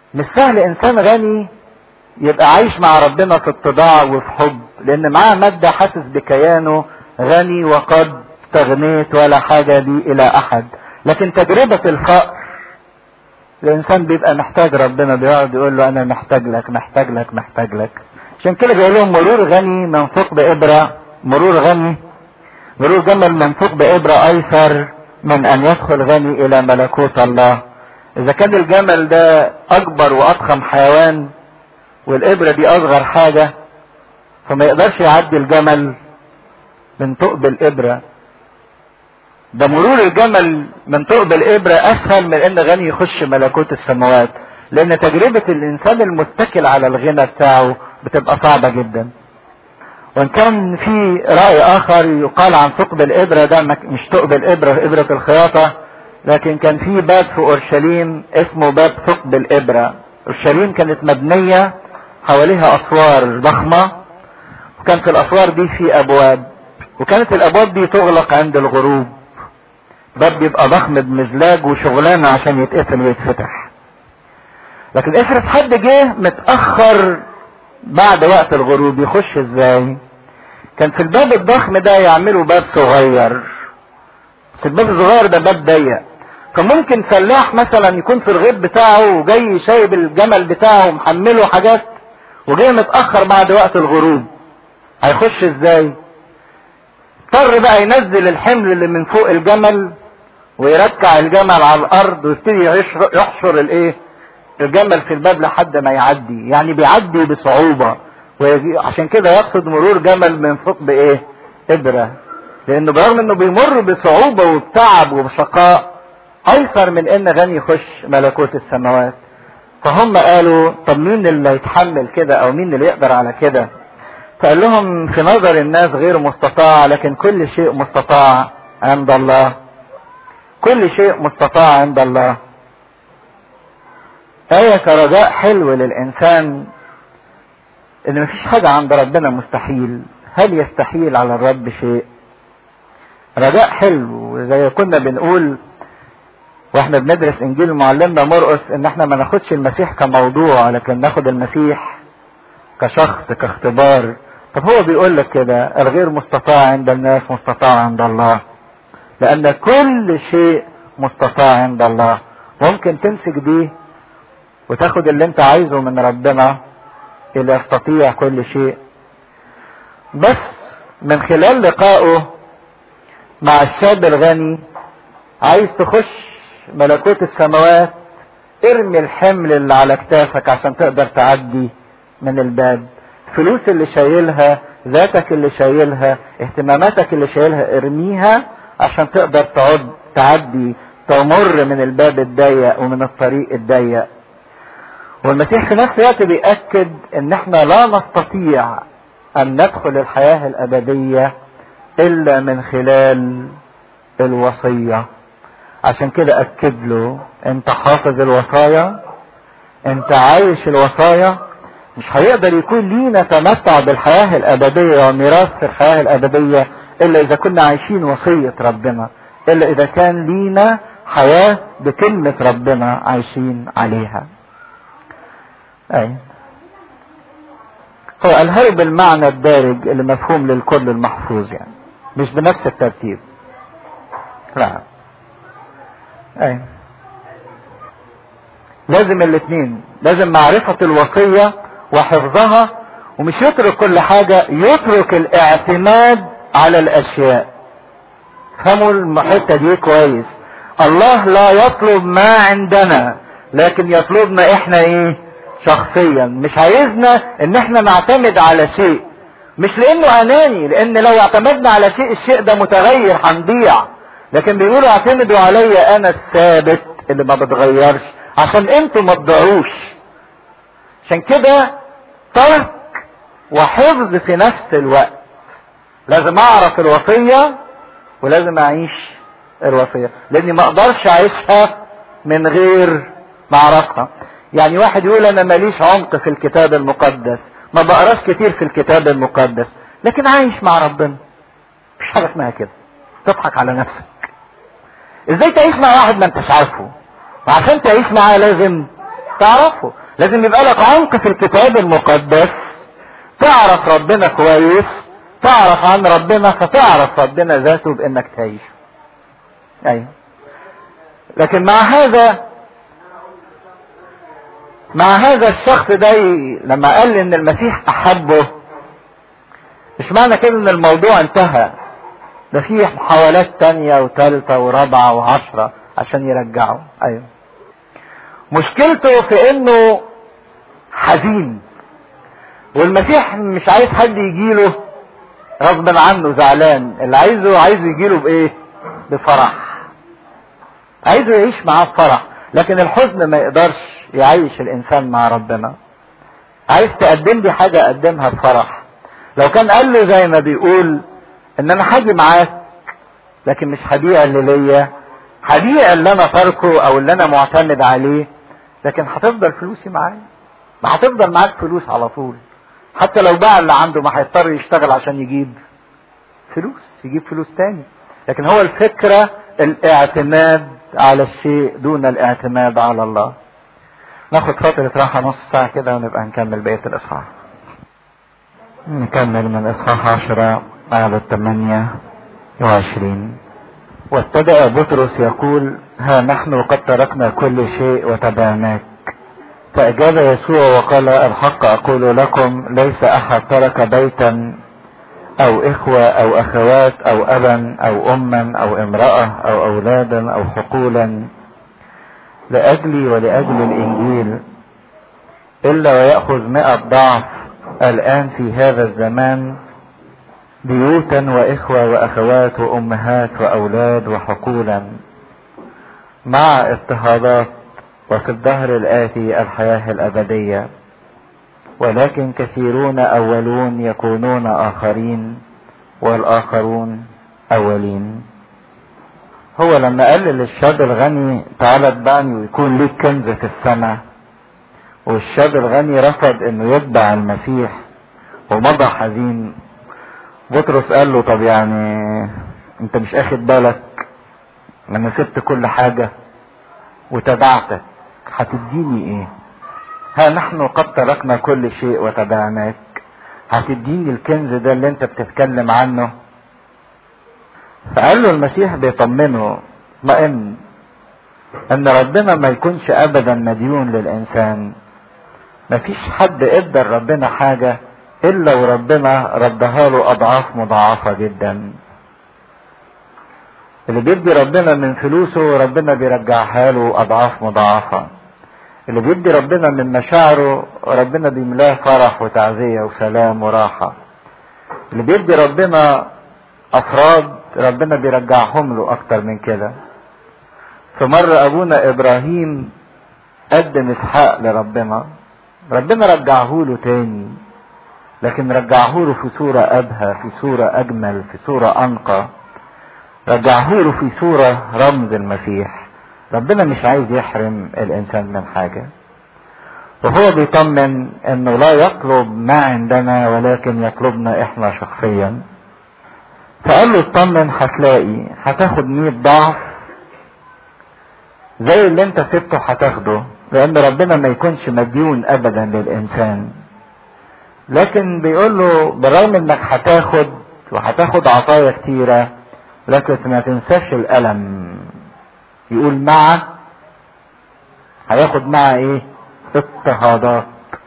مش سهل انسان غني يبقى عايش مع ربنا في اتضاع وفي حب لان معاه مادة حاسس بكيانه غني وقد استغنيت ولا حاجة لي الى احد لكن تجربة الفقر الانسان بيبقى محتاج ربنا بيقعد يقول له انا محتاج لك محتاج لك محتاج لك عشان كده بيقول لهم مرور غني منفوق بابرة مرور غني مرور جمل منفوق بابرة ايسر من ان يدخل غني الى ملكوت الله اذا كان الجمل ده اكبر واضخم حيوان والابرة دي اصغر حاجة فما يقدرش يعدي الجمل من ثقب الابرة ده مرور الجمل من ثقب الابرة اسهل من ان غني يخش ملكوت السماوات لان تجربة الانسان المتكل على الغنى بتاعه بتبقى صعبة جدا وان كان في رأي اخر يقال عن ثقب الابرة ده مش ثقب الابرة ابرة الخياطة لكن كان في باب في اورشليم اسمه باب ثقب الابرة اورشليم كانت مبنية حواليها اسوار ضخمة وكان في الاسوار دي في ابواب وكانت الابواب دي تغلق عند الغروب باب بيبقى ضخم بمزلاج وشغلانة عشان يتقفل ويتفتح لكن افرض حد جه متأخر بعد وقت الغروب يخش ازاي كان في الباب الضخم ده يعملوا باب صغير بس الباب الصغير ده باب ضيق فممكن فلاح مثلا يكون في الغيط بتاعه وجاي شايب الجمل بتاعه ومحمله حاجات وجاي متأخر بعد وقت الغروب هيخش ازاي اضطر بقى ينزل الحمل اللي من فوق الجمل ويركع الجمل على الارض ويبتدي يحشر الايه الجمل في الباب لحد ما يعدي يعني بيعدي بصعوبة وعشان كده يقصد مرور جمل من فوق بايه ابرة لانه برغم انه بيمر بصعوبة وبتعب وبشقاء ايسر من ان غني يخش ملكوت السماوات فهم قالوا طب مين اللي يتحمل كده او مين اللي يقدر على كده فقال لهم في نظر الناس غير مستطاع لكن كل شيء مستطاع عند الله كل شيء مستطاع عند الله آية كرجاء حلو للإنسان إن مفيش حاجة عند ربنا مستحيل هل يستحيل على الرب شيء رجاء حلو زي كنا بنقول واحنا بندرس انجيل معلمنا مرقس ان احنا ما ناخدش المسيح كموضوع لكن ناخد المسيح كشخص كاختبار طب هو بيقول لك كده الغير مستطاع عند الناس مستطاع عند الله لان كل شيء مستطاع عند الله ممكن تمسك دي وتاخد اللي انت عايزه من ربنا اللي يستطيع كل شيء بس من خلال لقائه مع الشاب الغني عايز تخش ملكوت السماوات ارمي الحمل اللي على كتافك عشان تقدر تعدي من الباب فلوس اللي شايلها ذاتك اللي شايلها اهتماماتك اللي شايلها ارميها عشان تقدر تعد تعدي تمر من الباب الضيق ومن الطريق الضيق والمسيح في نفس الوقت بيأكد ان احنا لا نستطيع ان ندخل الحياة الابدية الا من خلال الوصية عشان كده اكد له انت حافظ الوصايا انت عايش الوصايا مش هيقدر يكون لينا تمتع بالحياة الابدية وميراث في الحياة الابدية الا اذا كنا عايشين وصية ربنا الا اذا كان لينا حياة بكلمة ربنا عايشين عليها اي هو قالها بالمعنى الدارج اللي مفهوم للكل المحفوظ يعني مش بنفس الترتيب لا اي لازم الاثنين لازم معرفة الوصية وحفظها ومش يترك كل حاجة يترك الاعتماد على الاشياء فهموا الحتة دي كويس الله لا يطلب ما عندنا لكن يطلبنا احنا ايه شخصيا مش عايزنا ان احنا نعتمد على شيء مش لانه اناني لان لو اعتمدنا على شيء الشيء ده متغير هنضيع لكن بيقولوا اعتمدوا عليا انا الثابت اللي ما بتغيرش عشان انتوا ما تضيعوش عشان كده ترك وحفظ في نفس الوقت لازم اعرف الوصية ولازم اعيش الوصية لاني ما اقدرش اعيشها من غير ما اعرفها يعني واحد يقول انا ماليش عمق في الكتاب المقدس ما بقراش كتير في الكتاب المقدس لكن عايش مع ربنا مش حاجة اسمها كده تضحك على نفسك ازاي تعيش مع واحد ما انتش عارفه وعشان تعيش معاه لازم تعرفه لازم يبقى لك عمق في الكتاب المقدس تعرف ربنا كويس تعرف عن ربنا فتعرف ربنا ذاته بانك تعيش ايوه لكن مع هذا مع هذا الشخص ده لما قال ان المسيح احبه مش معنى كده ان الموضوع انتهى ده في محاولات تانية وتالتة ورابعة وعشرة عشان يرجعه ايوه مشكلته في انه حزين والمسيح مش عايز حد يجيله غصبا عنه زعلان اللي عايزه عايزه يجيله بايه بفرح عايزه يعيش معاه بفرح لكن الحزن ما يقدرش يعيش الانسان مع ربنا عايز تقدم لي حاجة اقدمها بفرح لو كان قال له زي ما بيقول ان انا هاجي معاك لكن مش هبيع اللي ليا هبيع اللي انا تاركه او اللي انا معتمد عليه لكن هتفضل فلوسي معايا ما هتفضل معاك فلوس على طول حتى لو باع اللي عنده ما هيضطر يشتغل عشان يجيب فلوس يجيب فلوس تاني لكن هو الفكرة الاعتماد على الشيء دون الاعتماد على الله ناخد فترة راحة نص ساعة كده ونبقى نكمل بقية الإصحاح نكمل من إصحاح عشرة آية ثمانية وعشرين وابتدأ بطرس يقول ها نحن قد تركنا كل شيء وتبعناك فأجاب يسوع وقال الحق أقول لكم ليس أحد ترك بيتا أو إخوة أو أخوات أو أبا أو أما أو امرأة أو أولادا أو حقولا لأجلي ولأجل الإنجيل إلا ويأخذ مئة ضعف الآن في هذا الزمان بيوتا وإخوة وأخوات وأمهات وأولاد وحقولا مع اضطهادات وفي الدهر الآتي الحياة الأبدية ولكن كثيرون أولون يكونون آخرين والآخرون أولين هو لما قال للشاب الغني تعالى اتبعني ويكون ليك كنز في السماء والشاب الغني رفض انه يتبع المسيح ومضى حزين بطرس قال له طب يعني انت مش اخد بالك لما سبت كل حاجة وتبعتك هتديني ايه ها نحن قد تركنا كل شيء وتبعناك هتديني الكنز ده اللي انت بتتكلم عنه فقال له المسيح بيطمنه اطمئن ان ربنا ما يكونش ابدا مديون للانسان مفيش حد ادى ربنا حاجة الا وربنا ردها له اضعاف مضاعفة جدا اللي بيدي ربنا من فلوسه ربنا بيرجعها له اضعاف مضاعفة اللي بيدي ربنا من مشاعره ربنا بيملاه فرح وتعزية وسلام وراحة اللي بيدي ربنا افراد ربنا بيرجعهم له اكتر من كده فمرة ابونا ابراهيم قدم اسحاق لربنا ربنا رجعه له تاني لكن رجعه له في صورة ابهى في صورة اجمل في صورة انقى رجعه له في صورة رمز المسيح ربنا مش عايز يحرم الانسان من حاجة وهو بيطمن انه لا يطلب ما عندنا ولكن يطلبنا احنا شخصيا فقال له اطمن هتلاقي هتاخد 100 ضعف زي اللي انت سبته هتاخده لان ربنا ما يكونش مديون ابدا للانسان لكن بيقول له بالرغم انك هتاخد وهتاخد عطايا كتيره لكن ما تنساش الالم يقول مع هياخد مع ايه اضطهادات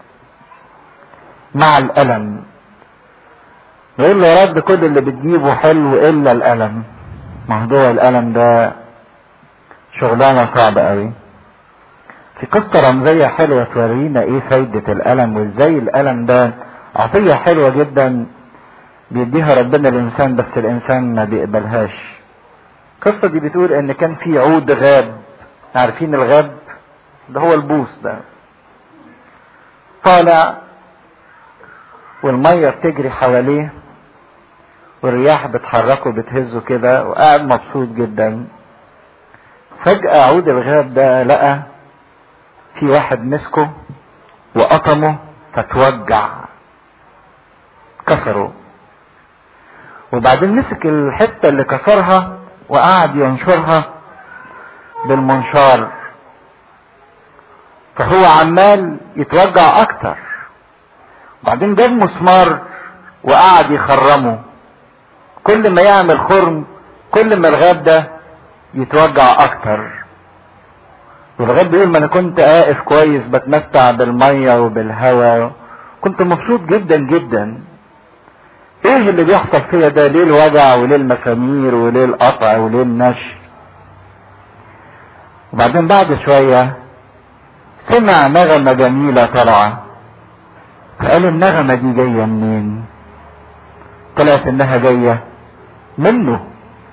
مع الالم يقول له يا رب كل اللي بتجيبه حلو الا الالم موضوع الالم ده شغلانه صعبه قوي في قصه رمزيه حلوه تورينا ايه فايده الالم وازاي الالم ده عطيه حلوه جدا بيديها ربنا الانسان بس الانسان ما بيقبلهاش القصه دي بتقول ان كان في عود غاب عارفين الغاب ده هو البوس ده طالع والميه بتجري حواليه والرياح بتحركه بتهزه كده وقاعد مبسوط جدا فجأة عود الغاب ده لقى في واحد مسكه وقطمه فتوجع كسره وبعدين مسك الحتة اللي كسرها وقعد ينشرها بالمنشار فهو عمال يتوجع اكتر وبعدين جاب مسمار وقعد يخرمه كل ما يعمل خرم كل ما الغاب ده يتوجع اكتر والغاب بيقول ما انا كنت واقف كويس بتمتع بالميه وبالهواء كنت مبسوط جدا جدا ايه اللي بيحصل فيا ده ليه الوجع وليه المسامير وليه القطع وليه النشر وبعدين بعد شوية سمع نغمة جميلة طالعة فقال النغمة دي جاية منين طلعت انها جاية منه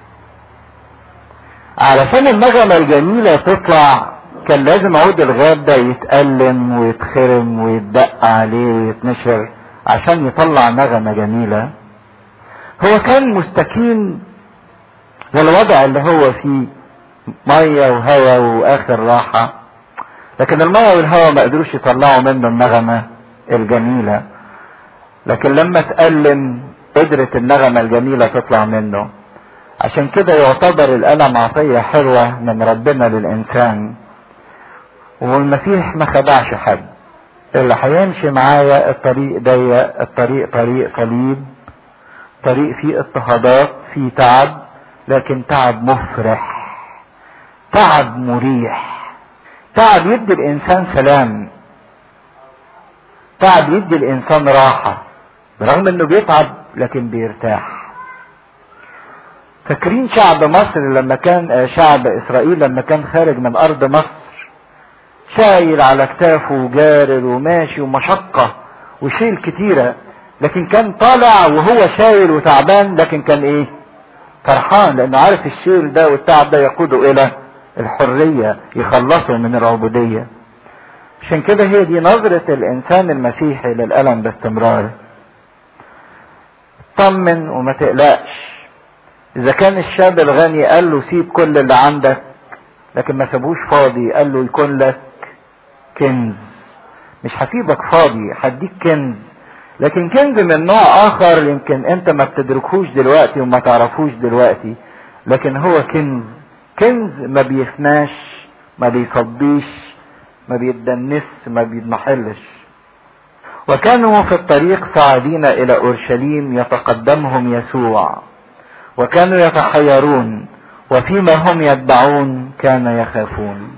علشان النغمة الجميلة تطلع كان لازم عود الغاب ده يتألم ويتخرم ويتدق عليه ويتنشر عشان يطلع نغمة جميلة هو كان مستكين للوضع اللي هو فيه مية وهواء واخر راحة لكن المية والهواء ما قدروش يطلعوا منه النغمة الجميلة لكن لما تألم قدرت النغمة الجميلة تطلع منه عشان كده يعتبر الألم عطية حلوة من ربنا للإنسان والمسيح ما خدعش حد اللي هيمشي معايا الطريق ضيق الطريق طريق صليب طريق فيه اضطهادات فيه تعب لكن تعب مفرح تعب مريح تعب يدي الانسان سلام تعب يدي الانسان راحة برغم انه بيتعب لكن بيرتاح فاكرين شعب مصر لما كان شعب اسرائيل لما كان خارج من ارض مصر شايل على كتافه وجارر وماشي ومشقة وشيل كتيرة لكن كان طالع وهو شايل وتعبان لكن كان ايه فرحان لانه عارف الشيل ده والتعب ده يقوده الى الحرية يخلصه من العبودية عشان كده هي دي نظرة الانسان المسيحي للألم باستمرار طمن وما تقلقش اذا كان الشاب الغني قال له سيب كل اللي عندك لكن ما سابوش فاضي قال له يكون لك كنز مش هسيبك فاضي هديك كنز لكن كنز من نوع اخر يمكن انت ما بتدركوش دلوقتي وما تعرفوش دلوقتي لكن هو كنز كنز ما بيفناش ما بيصديش ما بيتدنس ما بيضمحلش وكانوا في الطريق صاعدين الى اورشليم يتقدمهم يسوع وكانوا يتحيرون وفيما هم يتبعون كان يخافون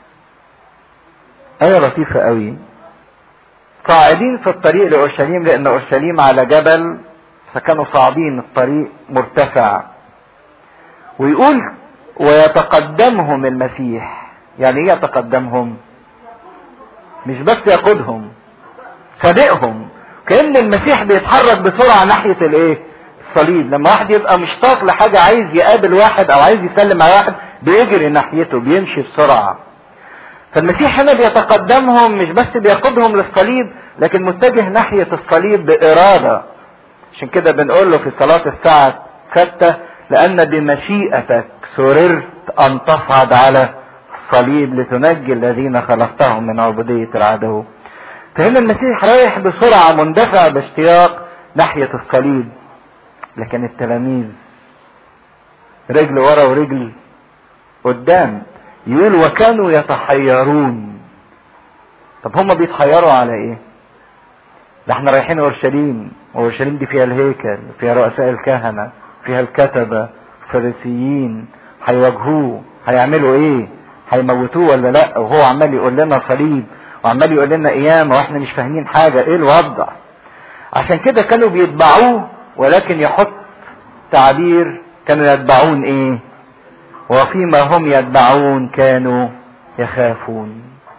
آية لطيفة قوي صاعدين في الطريق لأورشليم لأن أورشليم على جبل فكانوا صاعدين الطريق مرتفع ويقول ويتقدمهم المسيح يعني ايه يتقدمهم مش بس يقودهم سابقهم كأن المسيح بيتحرك بسرعة ناحية الايه الصليب لما واحد يبقى مشتاق لحاجة عايز يقابل واحد او عايز يسلم على واحد بيجري ناحيته بيمشي بسرعة فالمسيح هنا بيتقدمهم مش بس بيقودهم للصليب لكن متجه ناحية الصليب بإرادة عشان كده بنقول له في صلاة الساعة ستة لأن بمشيئتك سررت أن تصعد على الصليب لتنجي الذين خلقتهم من عبودية العدو فهنا المسيح رايح بسرعة مندفع باشتياق ناحية الصليب لكن التلاميذ رجل ورا ورجل قدام يقول وكانوا يتحيرون طب هم بيتحيروا على ايه ده احنا رايحين اورشليم اورشليم دي فيها الهيكل فيها رؤساء الكهنة فيها الكتبة الفريسيين هيواجهوه هيعملوا ايه هيموتوه ولا لا وهو عمال يقول لنا صليب وعمال يقول لنا قيامة واحنا مش فاهمين حاجة ايه الوضع عشان كده كانوا بيتبعوه ولكن يحط تعبير كانوا يتبعون ايه وفيما هم يتبعون كانوا يخافون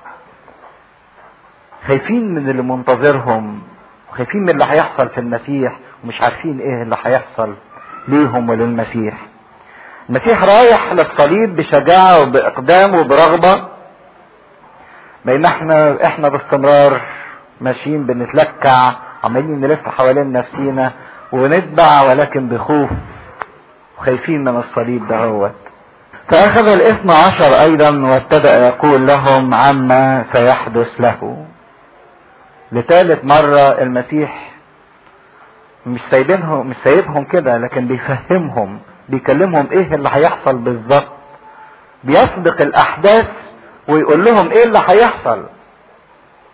خايفين من اللي منتظرهم خايفين من اللي هيحصل في المسيح ومش عارفين ايه اللي هيحصل ليهم وللمسيح المسيح رايح للصليب بشجاعة وبإقدام وبرغبة بين احنا احنا باستمرار ماشيين بنتلكع عمالين نلف حوالين نفسينا ونتبع ولكن بخوف وخايفين من الصليب دهوت فأخذ الاثنى عشر أيضا وابتدأ يقول لهم عما سيحدث له لثالث مرة المسيح مش سايبينهم مش سايبهم كده لكن بيفهمهم بيكلمهم ايه اللي هيحصل بالظبط بيسبق الاحداث ويقول لهم ايه اللي هيحصل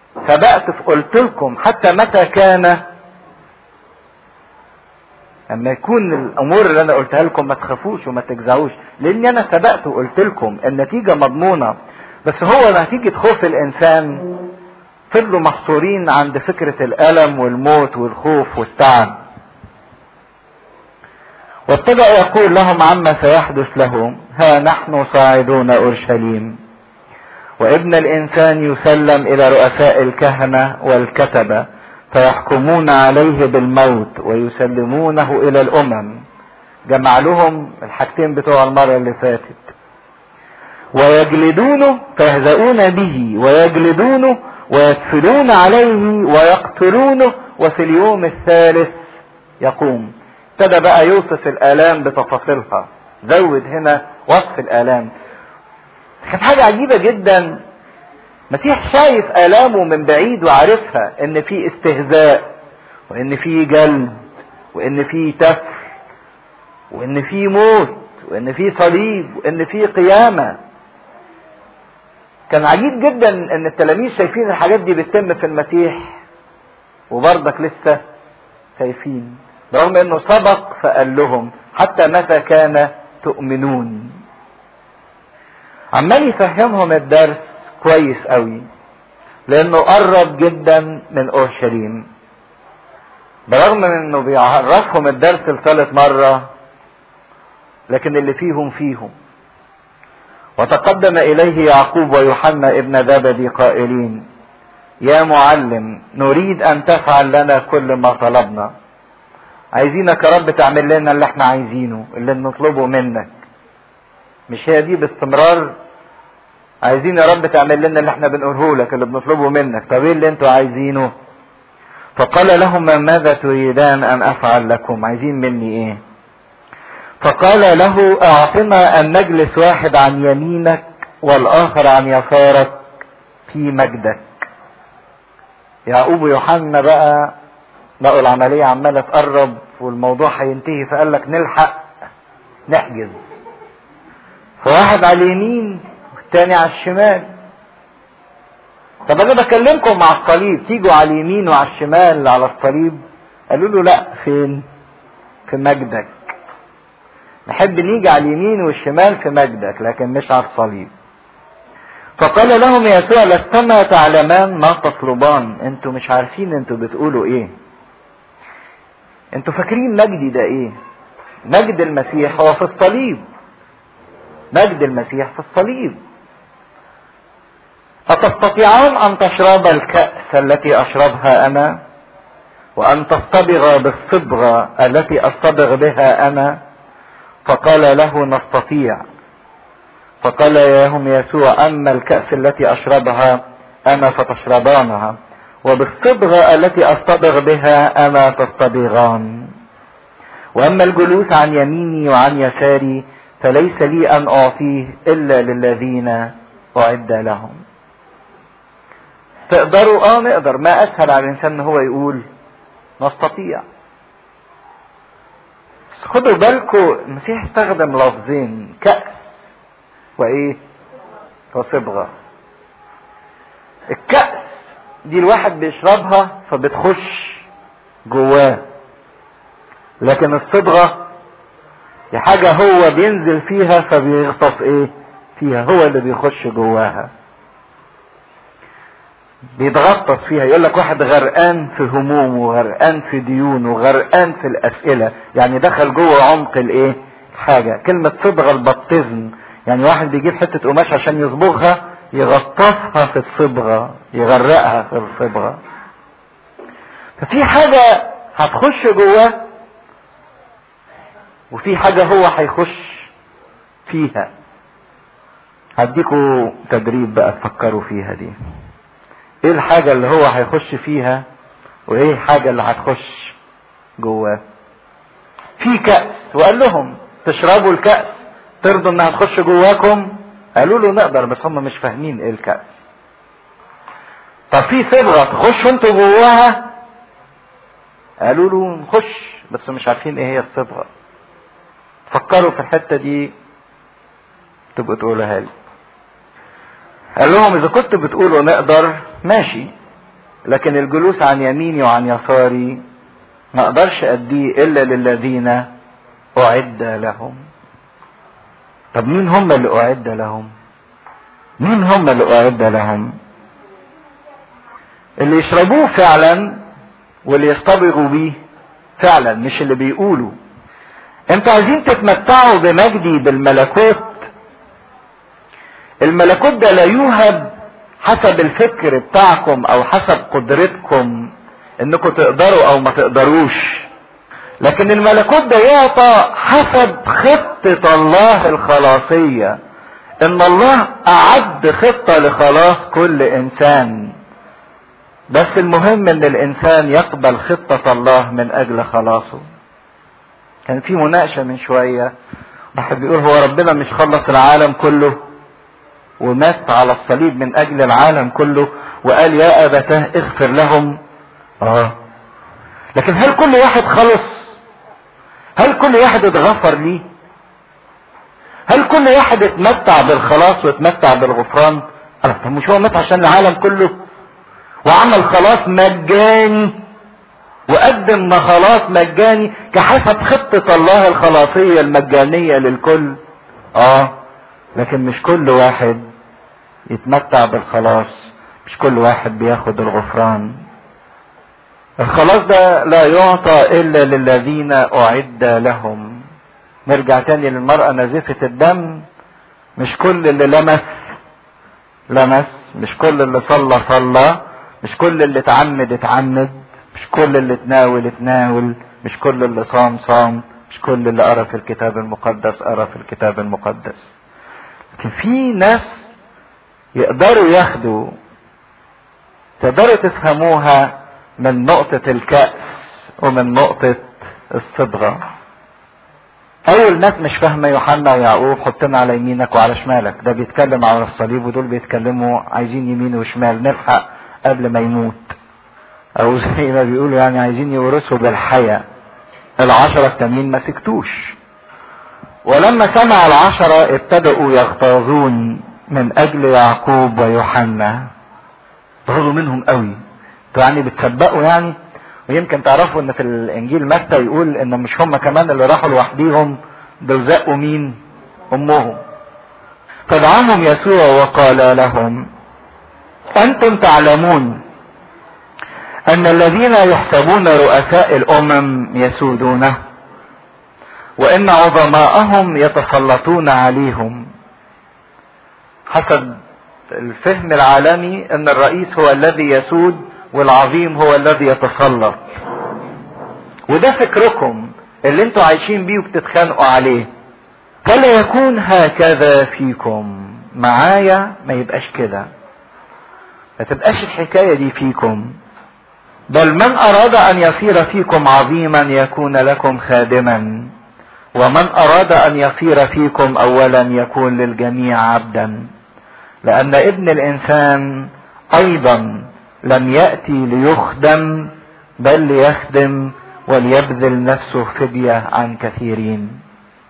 سبقت قلت لكم حتى متى كان اما يكون الامور اللي انا قلتها لكم ما تخافوش وما تجزعوش لاني انا سبقت وقلت لكم النتيجة مضمونة بس هو نتيجة خوف الانسان فضلوا محصورين عند فكرة الالم والموت والخوف والتعب وابتدأ يقول لهم عما سيحدث لهم ها نحن صاعدون اورشليم وابن الانسان يسلم الى رؤساء الكهنة والكتبة فيحكمون عليه بالموت ويسلمونه الى الامم جمع لهم الحاجتين بتوع المرة اللي فاتت ويجلدونه فيهزؤون به ويجلدونه ويدفلون عليه ويقتلونه وفي اليوم الثالث يقوم ابتدى بقى يوصف الالام بتفاصيلها زود هنا وصف الالام كانت حاجة عجيبة جدا مسيح شايف آلامه من بعيد وعارفها إن في استهزاء وإن في جلد وإن في تفر وإن في موت وإن في صليب وإن في قيامة كان عجيب جدا إن التلاميذ شايفين الحاجات دي بتتم في المسيح وبرضك لسه خايفين رغم إنه سبق فقال لهم حتى متى كان تؤمنون عمال يفهمهم الدرس كويس قوي لانه قرب جدا من اورشليم برغم من انه بيعرفهم الدرس لثالث مرة لكن اللي فيهم فيهم وتقدم اليه يعقوب ويوحنا ابن زبدي قائلين يا معلم نريد ان تفعل لنا كل ما طلبنا عايزينك يا رب تعمل لنا اللي احنا عايزينه اللي بنطلبه منك مش هي دي باستمرار عايزين يا رب تعمل لنا اللي احنا بنقوله لك اللي بنطلبه منك طب ايه اللي انتوا عايزينه فقال لهم ماذا تريدان ان افعل لكم عايزين مني ايه فقال له اعطنا ان نجلس واحد عن يمينك والاخر عن يسارك في مجدك يعقوب ويوحنا بقى لقوا العملية عمالة تقرب والموضوع هينتهي فقال لك نلحق نحجز فواحد على اليمين والتاني على الشمال طب انا بكلمكم مع الصليب تيجوا على اليمين وعلى الشمال على الصليب قالوا له لا فين في مجدك نحب نيجي على اليمين والشمال في مجدك لكن مش على الصليب فقال لهم يسوع لستما تعلمان ما تطلبان انتوا مش عارفين انتوا بتقولوا ايه انتوا فاكرين مجدي ده ايه مجد المسيح هو في الصليب مجد المسيح في الصليب أتستطيعون أن تشرب الكأس التي أشربها أنا وأن تصطبغ بالصبغة التي أصطبغ بها أنا فقال له نستطيع فقال لهم يسوع أما الكأس التي أشربها أنا فتشربانها وبالصبغة التي أصطبغ بها أنا تصطبغان وأما الجلوس عن يميني وعن يساري فليس لي ان اعطيه الا للذين اعد لهم تقدروا اه نقدر ما اسهل على الانسان ان هو يقول نستطيع بس خدوا بالكم المسيح استخدم لفظين كأس وايه وصبغة الكأس دي الواحد بيشربها فبتخش جواه لكن الصبغه دي حاجة هو بينزل فيها فبيغطس ايه فيها هو اللي بيخش جواها بيتغطس فيها يقول لك واحد غرقان في هموم وغرقان في ديون وغرقان في الاسئلة يعني دخل جوه عمق الايه حاجة كلمة صبغة البطزن يعني واحد بيجيب حتة قماش عشان يصبغها يغطسها في الصبغة يغرقها في الصبغة ففي حاجة هتخش جواه وفي حاجة هو هيخش فيها هديكوا تدريب بقى تفكروا فيها دي ايه الحاجة اللي هو هيخش فيها وايه الحاجة اللي هتخش جواه في كأس وقال لهم تشربوا الكأس ترضوا انها تخش جواكم قالوا له نقدر بس هم مش فاهمين ايه الكأس طب في صبغة تخشوا انتوا جواها قالوا له نخش بس مش عارفين ايه هي الصبغة فكروا في الحتة دي تبقوا تقولها لي قال لهم اذا كنت بتقولوا نقدر ماشي لكن الجلوس عن يميني وعن يساري ما اقدرش اديه الا للذين اعد لهم طب مين هم اللي اعد لهم مين هم اللي اعد لهم اللي يشربوه فعلا واللي يصطبغوا بيه فعلا مش اللي بيقولوا انتوا عايزين تتمتعوا بمجدي بالملكوت الملكوت ده لا يوهب حسب الفكر بتاعكم او حسب قدرتكم انكم تقدروا او ما تقدروش لكن الملكوت ده يعطى حسب خطة الله الخلاصية ان الله اعد خطة لخلاص كل انسان بس المهم ان الانسان يقبل خطة الله من اجل خلاصه كان في مناقشة من شوية واحد بيقول هو ربنا مش خلص العالم كله ومات على الصليب من اجل العالم كله وقال يا ابتاه اغفر لهم اه لكن هل كل واحد خلص هل كل واحد اتغفر ليه هل كل واحد اتمتع بالخلاص واتمتع بالغفران طب مش هو مات عشان العالم كله وعمل خلاص مجاني وقدم خلاص مجاني كحسب خطة الله الخلاصية المجانية للكل اه لكن مش كل واحد يتمتع بالخلاص مش كل واحد بياخد الغفران الخلاص ده لا يعطى الا للذين اعد لهم نرجع تاني للمرأة نازفة الدم مش كل اللي لمس لمس مش كل اللي صلى صلى مش كل اللي اتعمد اتعمد مش كل اللي اتناول اتناول مش كل اللي صام صام مش كل اللي قرا في الكتاب المقدس قرا في الكتاب المقدس لكن في ناس يقدروا ياخدوا تقدروا تفهموها من نقطة الكأس ومن نقطة الصبغة أول ناس مش فاهمة يوحنا ويعقوب حطنا على يمينك وعلى شمالك ده بيتكلم على الصليب ودول بيتكلموا عايزين يمين وشمال نلحق قبل ما يموت أو زي ما بيقولوا يعني عايزين يورثوا بالحياة العشرة التانيين ما سكتوش ولما سمع العشرة ابتدأوا يغتاظون من أجل يعقوب ويوحنا غضوا منهم قوي يعني بتسبقوا يعني ويمكن تعرفوا ان في الانجيل متى يقول ان مش هم كمان اللي راحوا لوحديهم دول زقوا مين امهم فدعاهم يسوع وقال لهم انتم تعلمون ان الذين يحسبون رؤساء الامم يسودونه وان عظماءهم يتسلطون عليهم حسب الفهم العالمي ان الرئيس هو الذي يسود والعظيم هو الذي يتسلط وده فكركم اللي انتوا عايشين بيه وبتتخانقوا عليه فلا يكون هكذا فيكم معايا ما يبقاش كده ما تبقاش الحكاية دي فيكم بل من أراد أن يصير فيكم عظيما يكون لكم خادما ومن أراد أن يصير فيكم أولا يكون للجميع عبدا لأن ابن الإنسان أيضا لم يأتي ليخدم بل ليخدم وليبذل نفسه فدية عن كثيرين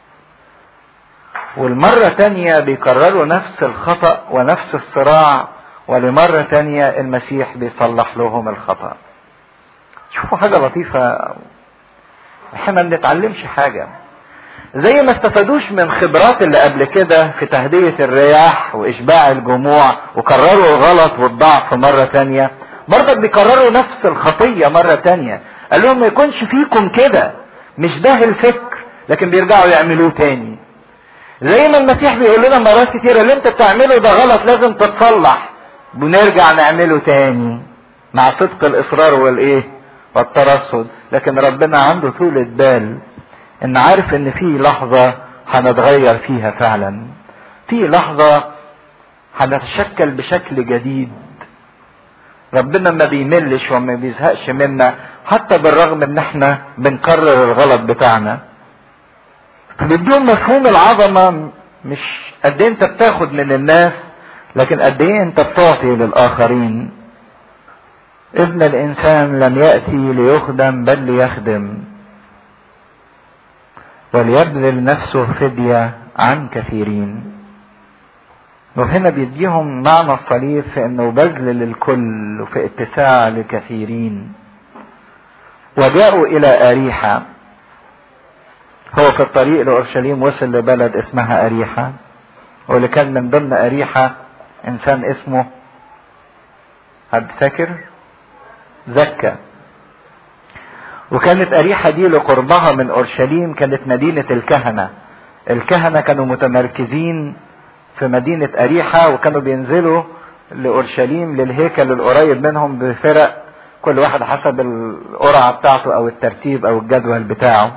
والمرة تانية بيكرروا نفس الخطأ ونفس الصراع ولمرة تانية المسيح بيصلح لهم الخطأ شوفوا حاجة لطيفة احنا ما بنتعلمش حاجة زي ما استفادوش من خبرات اللي قبل كده في تهدية الرياح وإشباع الجموع وكرروا الغلط والضعف مرة تانية برضك بيكرروا نفس الخطية مرة تانية قال لهم ما يكونش فيكم كده مش ده الفكر لكن بيرجعوا يعملوه تاني زي ما المسيح بيقول لنا مرات كتير اللي انت بتعمله ده غلط لازم تتصلح بنرجع نعمله تاني مع صدق الاصرار والايه والترصد لكن ربنا عنده طولة بال ان عارف ان في لحظة هنتغير فيها فعلا في لحظة هنتشكل بشكل جديد ربنا ما بيملش وما بيزهقش منا حتى بالرغم ان احنا بنكرر الغلط بتاعنا بيديهم مفهوم العظمة مش قد ايه انت بتاخد من الناس لكن قد ايه انت بتعطي للاخرين ابن الانسان لم يأتي ليخدم بل ليخدم وليبذل نفسه فدية عن كثيرين وهنا بيديهم معنى الصليب في انه بذل للكل وفي اتساع لكثيرين وجاءوا الى اريحة هو في الطريق لاورشليم وصل لبلد اسمها اريحة واللي كان من ضمن اريحة انسان اسمه حد فاكر زكا وكانت اريحة دي لقربها من اورشليم كانت مدينة الكهنة الكهنة كانوا متمركزين في مدينة أريحة وكانوا بينزلوا لأورشليم للهيكل القريب منهم بفرق كل واحد حسب القرعة بتاعته أو الترتيب أو الجدول بتاعه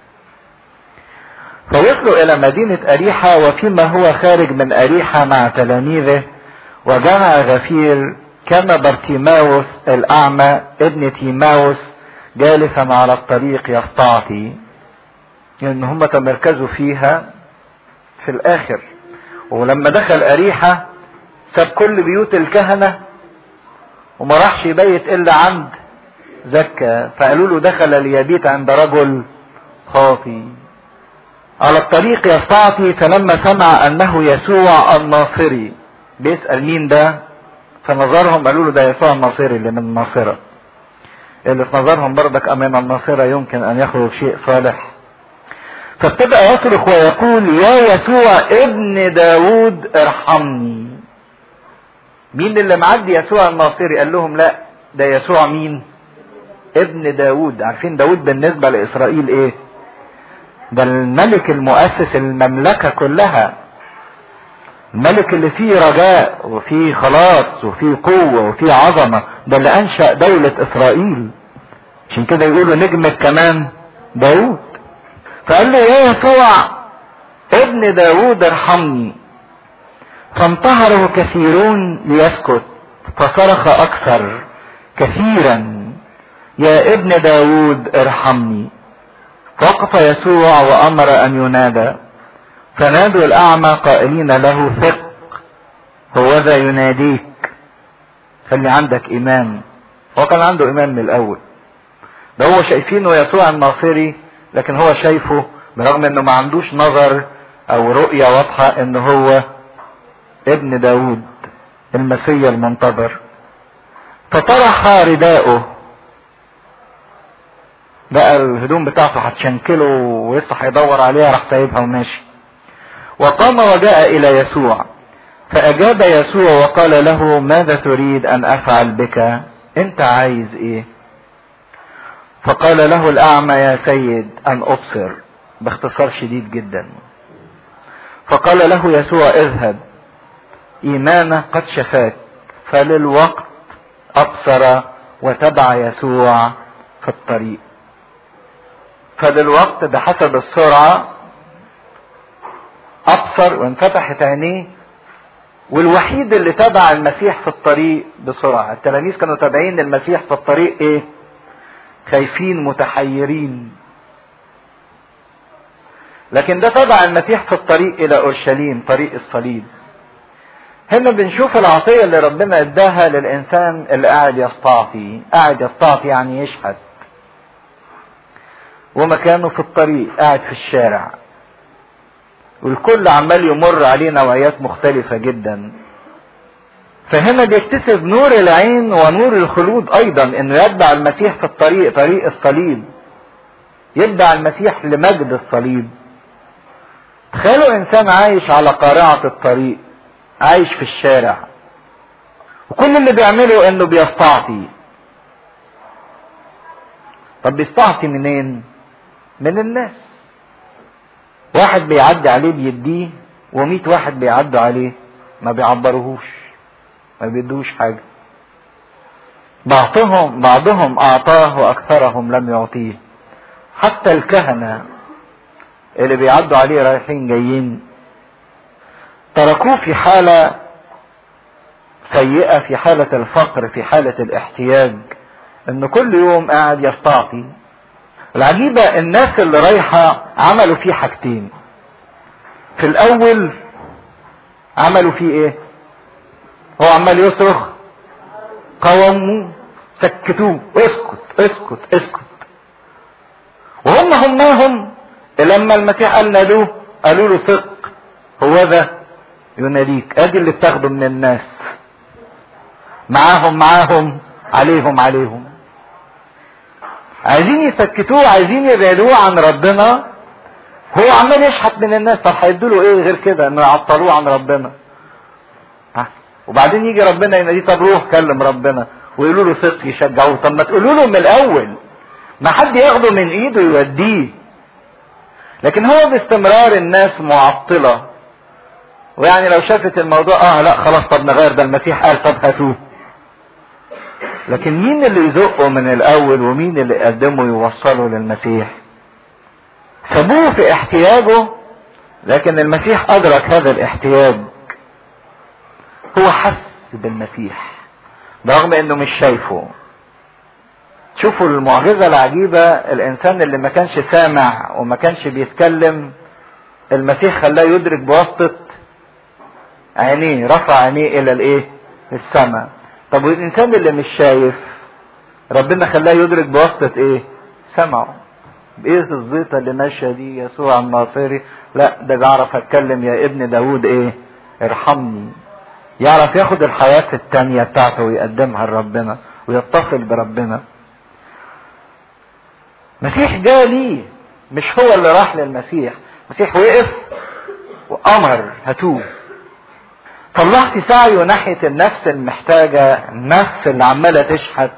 فوصلوا إلى مدينة أريحة وفيما هو خارج من أريحة مع تلاميذه وجمع غفير كان برتيماوس الأعمى ابن تيماوس جالسا على الطريق يستعطي لأن يعني هم تمركزوا فيها في الآخر ولما دخل أريحة ساب كل بيوت الكهنة وما راحش يبيت إلا عند زكا فقالوا له دخل ليبيت عند رجل خاطي على الطريق يستعطي فلما سمع أنه يسوع الناصري بيسأل مين ده فنظرهم قالوا له ده يسوع الناصري اللي من الناصرة اللي في نظرهم برضك أمام الناصرة يمكن أن يخرج شيء صالح فابتدأ يصرخ ويقول يا يسوع ابن داود ارحمني مين اللي معدي يسوع الناصري قال لهم لا ده يسوع مين ابن داود عارفين داود بالنسبة لإسرائيل ايه ده الملك المؤسس المملكة كلها الملك اللي فيه رجاء وفيه خلاص وفيه قوة وفيه عظمة ده اللي أنشأ دولة إسرائيل عشان كده يقولوا نجمة كمان داود فقال له يا يسوع ابن داود ارحمني فانتهره كثيرون ليسكت فصرخ اكثر كثيرا يا ابن داود ارحمني وقف يسوع وامر ان ينادى فنادوا الاعمى قائلين له ثق هو ذا يناديك خلي عندك ايمان هو كان عنده ايمان من الاول ده هو شايفينه يسوع الناصري لكن هو شايفه برغم انه ما عندوش نظر او رؤية واضحة ان هو ابن داود المسيا المنتظر فطرح رداءه بقى الهدوم بتاعته هتشنكله ولسه هيدور عليها راح سايبها وماشي وقام وجاء الى يسوع فاجاب يسوع وقال له ماذا تريد ان افعل بك انت عايز ايه فقال له الاعمى يا سيد ان ابصر باختصار شديد جدا فقال له يسوع اذهب ايمانك قد شفاك فللوقت ابصر وتبع يسوع في الطريق فللوقت بحسب السرعة ابصر وانفتحت عينيه والوحيد اللي تبع المسيح في الطريق بسرعة التلاميذ كانوا تابعين المسيح في الطريق ايه خايفين متحيرين لكن ده تبع المسيح في الطريق الى اورشليم طريق الصليب هنا بنشوف العطية اللي ربنا اداها للانسان اللي قاعد يستعطي قاعد يستعطي يعني يشحت ومكانه في الطريق قاعد في الشارع والكل عمال يمر عليه نوعيات مختلفة جدا فهنا بيكتسب نور العين ونور الخلود ايضا انه يتبع المسيح في الطريق طريق الصليب يتبع المسيح لمجد الصليب تخيلوا انسان عايش على قارعة الطريق عايش في الشارع وكل اللي بيعمله انه بيستعطي طب بيستعطي منين من الناس واحد بيعدي عليه بيديه وميت واحد بيعدوا عليه ما بيعبروهوش ما بيدوش حاجة بعضهم بعضهم أعطاه وأكثرهم لم يعطيه حتى الكهنة اللي بيعدوا عليه رايحين جايين تركوه في حالة سيئة في حالة الفقر في حالة الاحتياج انه كل يوم قاعد يستعطي العجيبة الناس اللي رايحة عملوا فيه حاجتين في الاول عملوا فيه ايه هو عمال يصرخ قوموا سكتوه اسكت اسكت اسكت وهم هماهم لما المسيح قال نادوه قالوا له ثق هو ذا يناديك ادي اللي بتاخده من الناس معاهم معاهم عليهم عليهم عايزين يسكتوه عايزين يبعدوه عن ربنا هو عمال يشحت من الناس طب هيدوا له ايه غير كده انه يعطلوه عن ربنا ها وبعدين يجي ربنا يناديه طب روح كلم ربنا ويقولوا له صدق يشجعوه طب ما تقولوا له من الاول ما حد ياخده من ايده يوديه لكن هو باستمرار الناس معطله ويعني لو شافت الموضوع اه لا خلاص طب نغير ده المسيح قال طب هاتوه لكن مين اللي يزقه من الاول ومين اللي يقدمه يوصله للمسيح سابوه في احتياجه لكن المسيح ادرك هذا الاحتياج هو حس بالمسيح برغم انه مش شايفه شوفوا المعجزة العجيبة الانسان اللي ما كانش سامع وما كانش بيتكلم المسيح خلاه يدرك بواسطة عينيه رفع عينيه الى الايه السماء طب والانسان اللي مش شايف ربنا خلاه يدرك بواسطة ايه سمعه بايه الزيطة اللي ماشية دي يسوع الناصري لا ده بيعرف اتكلم يا ابن داود ايه ارحمني يعرف ياخد الحياة التانية بتاعته ويقدمها لربنا ويتصل بربنا مسيح جاء ليه مش هو اللي راح للمسيح المسيح وقف وامر هاتوه طلعت سعيه ناحية النفس المحتاجة النفس اللي عمالة تشحت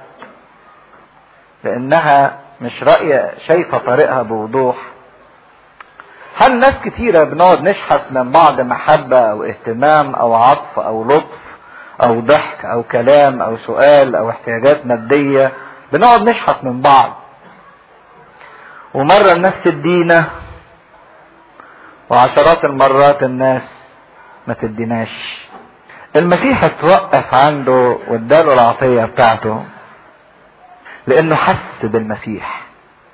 لانها مش راقية شايفة طريقها بوضوح هل ناس كتيرة بنقعد نشحت من بعض محبة او اهتمام او عطف او لطف او ضحك او كلام او سؤال او احتياجات مادية بنقعد نشحت من بعض ومرة الناس تدينا وعشرات المرات الناس ما تديناش المسيح اتوقف عنده واداله العطية بتاعته لانه حس بالمسيح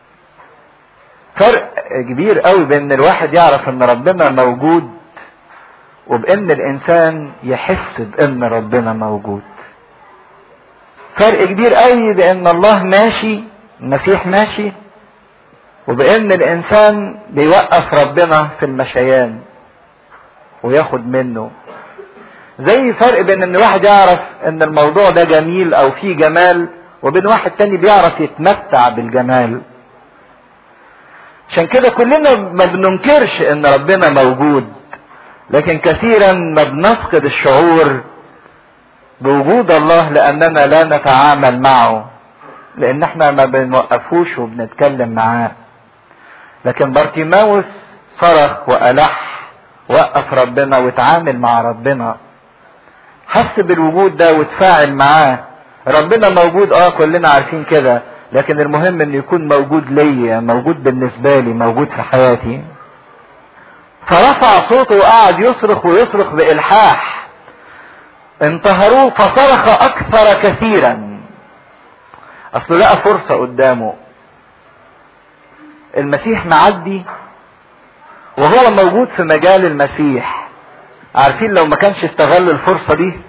فرق كبير قوي بين الواحد يعرف ان ربنا موجود وبان الانسان يحس بان ربنا موجود فرق كبير قوي بان الله ماشي المسيح ماشي وبان الانسان بيوقف ربنا في المشيان وياخد منه زي فرق بين ان واحد يعرف ان الموضوع ده جميل او فيه جمال وبين واحد تاني بيعرف يتمتع بالجمال عشان كده كلنا ما بننكرش ان ربنا موجود لكن كثيرا ما بنفقد الشعور بوجود الله لاننا لا نتعامل معه لان احنا ما بنوقفوش وبنتكلم معاه لكن بارتيماوس صرخ والح وقف ربنا واتعامل مع ربنا حس بالوجود ده وتفاعل معاه ربنا موجود اه كلنا عارفين كده لكن المهم ان يكون موجود ليا موجود بالنسبة لي موجود في حياتي فرفع صوته وقعد يصرخ ويصرخ بإلحاح انتهروه فصرخ أكثر كثيرا أصله لقى فرصة قدامه المسيح معدي وهو موجود في مجال المسيح عارفين لو ما كانش استغل الفرصة دي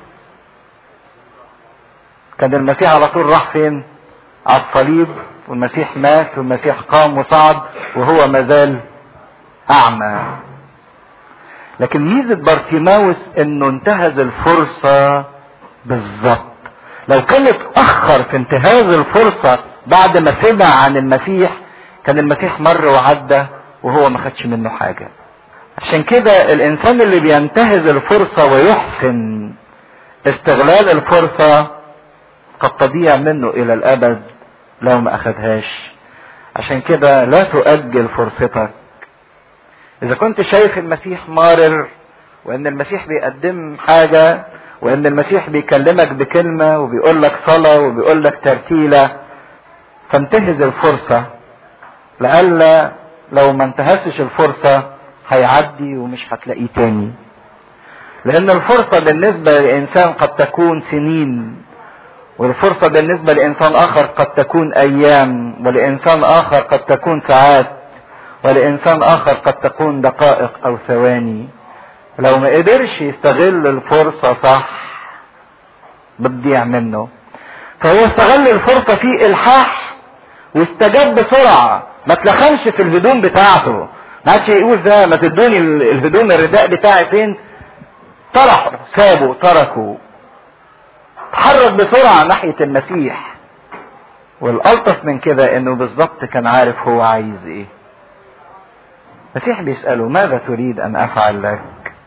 كان المسيح على طول راح فين على الصليب والمسيح مات والمسيح قام وصعد وهو مازال اعمى لكن ميزة بارتيماوس انه انتهز الفرصة بالظبط لو كان اتأخر في انتهاز الفرصة بعد ما سمع عن المسيح كان المسيح مر وعدى وهو ما خدش منه حاجة عشان كده الانسان اللي بينتهز الفرصة ويحسن استغلال الفرصة قد تضيع منه الى الابد لو ما اخدهاش عشان كده لا تؤجل فرصتك اذا كنت شايف المسيح مارر وان المسيح بيقدم حاجة وان المسيح بيكلمك بكلمة وبيقول لك صلاة وبيقول لك ترتيلة فانتهز الفرصة لألا لو ما انتهزش الفرصة هيعدي ومش هتلاقيه تاني لان الفرصة بالنسبة للانسان قد تكون سنين والفرصة بالنسبة لإنسان آخر قد تكون أيام ولإنسان آخر قد تكون ساعات ولإنسان آخر قد تكون دقائق أو ثواني لو ما قدرش يستغل الفرصة صح بتضيع منه فهو استغل الفرصة في إلحاح واستجاب بسرعة ما تلخمش في الهدوم بتاعته ما عادش يقول ده ما تدوني الهدوم الرداء بتاعي فين طرحوا سابوا تركوا اتحرك بسرعة ناحية المسيح والألطف من كده انه بالظبط كان عارف هو عايز ايه المسيح بيسأله ماذا تريد ان افعل لك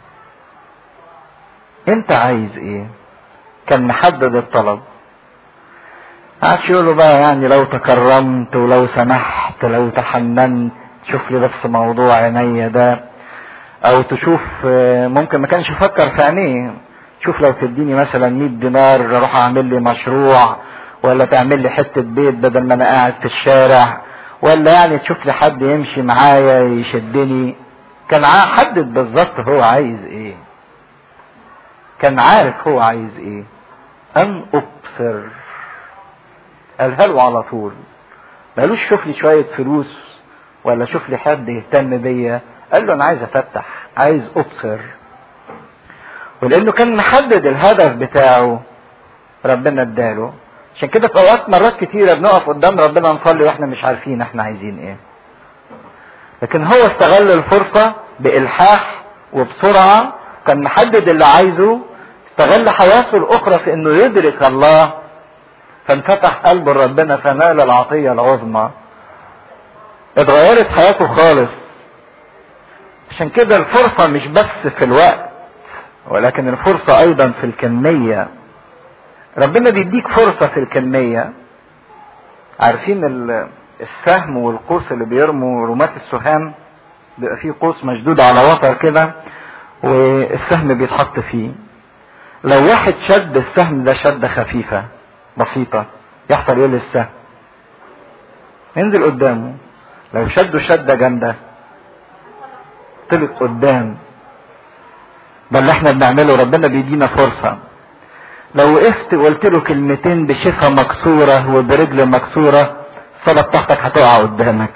انت عايز ايه كان محدد الطلب قعدش يقول له بقى يعني لو تكرمت ولو سمحت لو تحننت شوف لي بس موضوع عينيا ده او تشوف ممكن ما كانش يفكر في عينيه شوف لو تديني مثلا 100 دينار اروح اعمل لي مشروع ولا تعمل لي حته بيت بدل ما انا قاعد في الشارع ولا يعني تشوف لي حد يمشي معايا يشدني كان حدد بالظبط هو عايز ايه كان عارف هو عايز ايه ان ابصر قالها له على طول مالوش شوف لي شويه فلوس ولا شوف لي حد يهتم بيا قال له انا عايز افتح عايز ابصر ولانه كان محدد الهدف بتاعه ربنا اداله عشان كده في اوقات مرات كتيرة بنقف قدام ربنا نصلي واحنا مش عارفين احنا عايزين ايه لكن هو استغل الفرصة بإلحاح وبسرعة كان محدد اللي عايزه استغل حياته الأخرى في إنه يدرك الله فانفتح قلبه لربنا فنال العطية العظمى اتغيرت حياته خالص عشان كده الفرصة مش بس في الوقت ولكن الفرصة أيضا في الكمية ربنا بيديك فرصة في الكمية عارفين السهم والقوس اللي بيرموا رماة السهام بيبقى فيه قوس مشدود على وتر كده والسهم بيتحط فيه لو واحد شد السهم ده شدة خفيفة بسيطة يحصل ايه للسهم ينزل قدامه لو شده شدة جامدة طلق قدام ده اللي احنا بنعمله ربنا بيدينا فرصة لو وقفت وقلت له كلمتين بشفة مكسورة وبرجل مكسورة الصلاة بتاعتك هتقع قدامك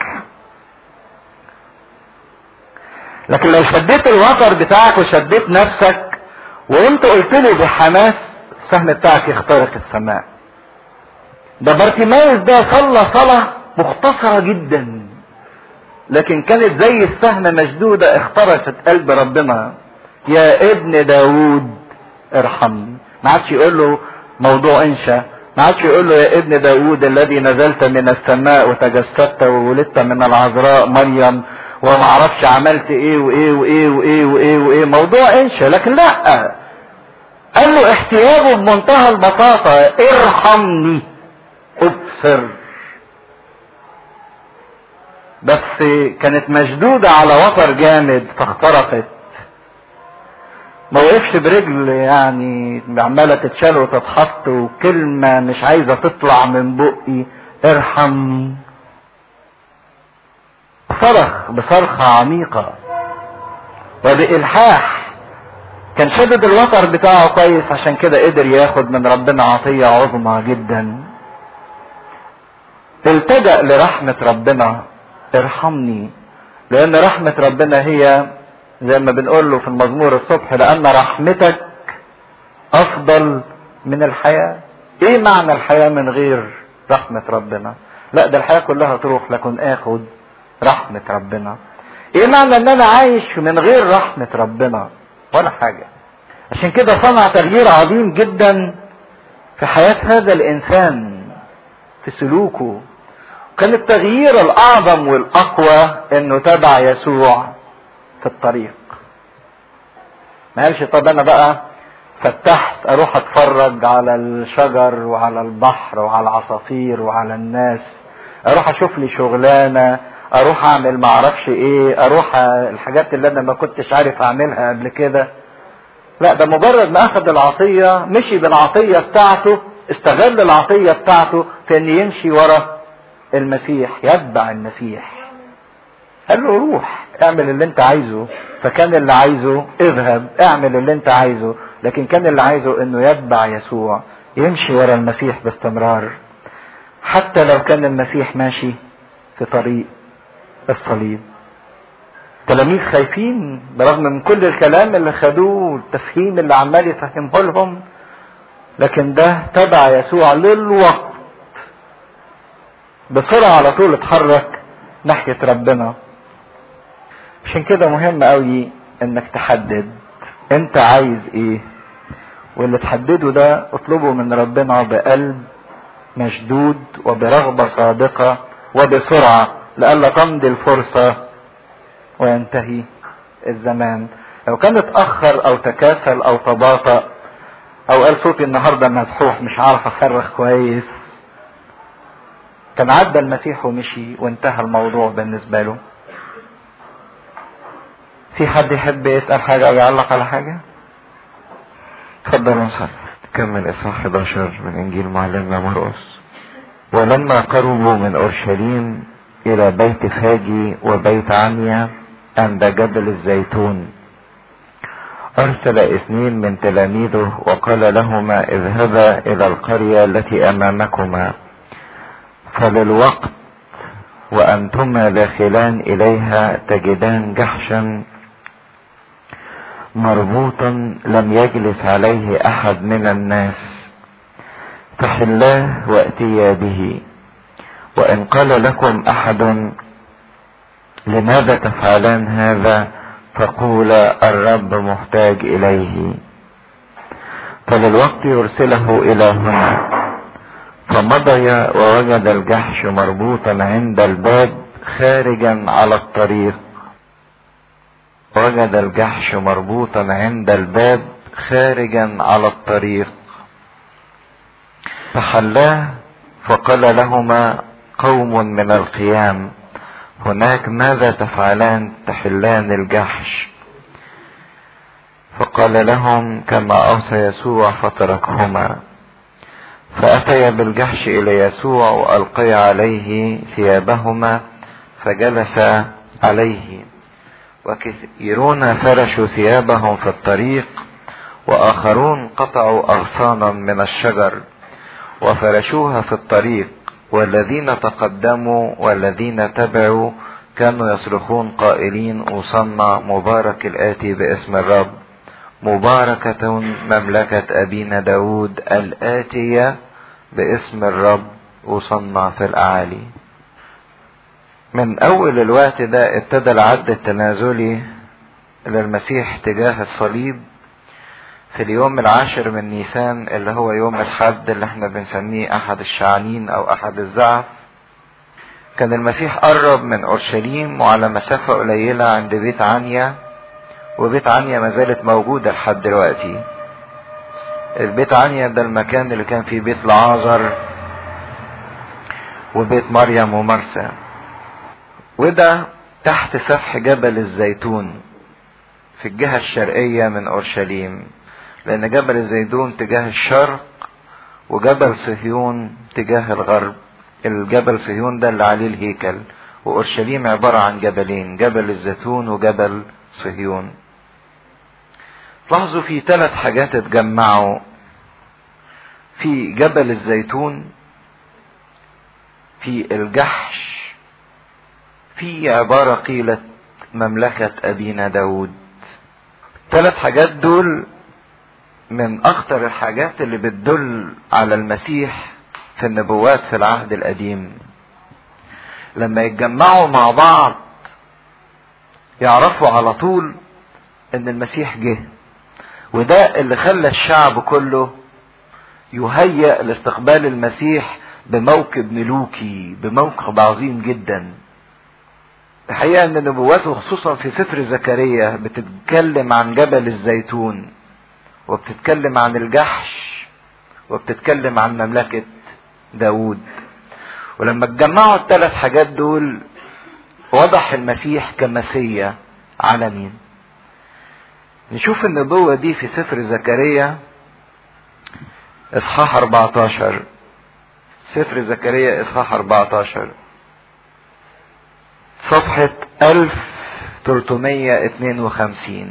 لكن لو شديت الوتر بتاعك وشديت نفسك وانت قلت له بحماس السهم بتاعك يخترق السماء ده بارتيماوس ده صلى صلاة مختصرة جدا لكن كانت زي السهم مشدودة اخترقت قلب ربنا يا ابن داود ارحمني ما عادش يقول له موضوع انشا ما عادش يقول له يا ابن داود الذي نزلت من السماء وتجسدت وولدت من العذراء مريم وما اعرفش عملت ايه وايه وايه وايه وايه وايه موضوع انشا لكن لا قال له احتياجه بمنتهى البساطة ارحمني ابصر بس كانت مشدودة على وتر جامد فاخترقت ما وقفش برجل يعني عمالة تتشال وتتحط وكلمة مش عايزة تطلع من بقي ارحم صرخ بصرخة عميقة وبإلحاح كان شدد الوتر بتاعه كويس عشان كده قدر ياخد من ربنا عطية عظمى جدا التجأ لرحمة ربنا ارحمني لأن رحمة ربنا هي زي ما بنقول له في المزمور الصبح لأن رحمتك أفضل من الحياة إيه معنى الحياة من غير رحمة ربنا لا ده الحياة كلها تروح لكن آخد رحمة ربنا إيه معنى إن أنا عايش من غير رحمة ربنا ولا حاجة عشان كده صنع تغيير عظيم جدا في حياة هذا الإنسان في سلوكه كان التغيير الأعظم والأقوى إنه تبع يسوع في الطريق ما قالش طب انا بقى فتحت اروح اتفرج على الشجر وعلى البحر وعلى العصافير وعلى الناس اروح اشوف لي شغلانه اروح اعمل معرفش ايه اروح الحاجات اللي انا ما كنتش عارف اعملها قبل كده لا ده مجرد ما اخذ العطيه مشي بالعطيه بتاعته استغل العطيه بتاعته في ان يمشي ورا المسيح يتبع المسيح قال له روح اعمل اللي انت عايزه فكان اللي عايزه اذهب اعمل اللي انت عايزه لكن كان اللي عايزه انه يتبع يسوع يمشي ورا المسيح باستمرار حتى لو كان المسيح ماشي في طريق الصليب تلاميذ خايفين برغم من كل الكلام اللي خدوه والتفهيم اللي عمال يفهمه لهم لكن ده تبع يسوع للوقت بسرعة على طول اتحرك ناحية ربنا عشان كده مهم قوي انك تحدد انت عايز ايه واللي تحدده ده اطلبه من ربنا بقلب مشدود وبرغبة صادقة وبسرعة لألا تمضي الفرصة وينتهي الزمان لو كان اتأخر أو تكاسل أو تباطأ أو قال صوتي النهاردة مفتوح مش عارف أصرخ كويس كان عدى المسيح ومشي وانتهى الموضوع بالنسبة له في حد يحب يسأل حاجة أو يعلق على حاجة؟ اتفضل نصر كمل إصحاح 11 من إنجيل معلمنا مرقس ولما قربوا من أورشليم إلى بيت فاجي وبيت عنيا عند جبل الزيتون أرسل اثنين من تلاميذه وقال لهما اذهبا إلى القرية التي أمامكما فللوقت وأنتما داخلان إليها تجدان جحشا مربوطا لم يجلس عليه أحد من الناس فحلاه وأتيا به وإن قال لكم أحد لماذا تفعلان هذا فقولا الرب محتاج إليه فللوقت يرسله إلى هنا فمضي ووجد الجحش مربوطا عند الباب خارجا على الطريق وجد الجحش مربوطا عند الباب خارجا على الطريق فحلاه فقال لهما قوم من القيام هناك ماذا تفعلان تحلان الجحش فقال لهم كما اوصى يسوع فتركهما فاتيا بالجحش الى يسوع والقي عليه ثيابهما فجلس عليه وكثيرون فرشوا ثيابهم في الطريق واخرون قطعوا اغصانا من الشجر وفرشوها في الطريق والذين تقدموا والذين تبعوا كانوا يصرخون قائلين اوصلنا مبارك الاتي باسم الرب مباركة مملكة ابينا داود الاتية باسم الرب اوصلنا في الاعالي من اول الوقت ده ابتدى العد التنازلي للمسيح تجاه الصليب في اليوم العاشر من نيسان اللي هو يوم الحد اللي احنا بنسميه احد الشعانين او احد الزعف كان المسيح قرب من اورشليم وعلى مسافة قليلة عند بيت عنيا وبيت عنيا ما زالت موجودة لحد دلوقتي البيت عنيا ده المكان اللي كان فيه بيت لعازر وبيت مريم ومرسى وده تحت سفح جبل الزيتون في الجهة الشرقية من أورشليم لأن جبل الزيتون تجاه الشرق وجبل صهيون تجاه الغرب الجبل صهيون ده اللي عليه الهيكل وأورشليم عبارة عن جبلين جبل الزيتون وجبل صهيون لاحظوا في ثلاث حاجات اتجمعوا في جبل الزيتون في الجحش في عبارة قيلت مملكة أبينا داود ثلاث حاجات دول من أخطر الحاجات اللي بتدل على المسيح في النبوات في العهد القديم لما يتجمعوا مع بعض يعرفوا على طول ان المسيح جه وده اللي خلى الشعب كله يهيأ لاستقبال المسيح بموكب ملوكي بموكب عظيم جدا الحقيقة ان نبواته خصوصا في سفر زكريا بتتكلم عن جبل الزيتون وبتتكلم عن الجحش وبتتكلم عن مملكة داود ولما اتجمعوا الثلاث حاجات دول وضح المسيح كمسيا على مين نشوف النبوة دي في سفر زكريا اصحاح 14 سفر زكريا اصحاح 14 صفحة 1352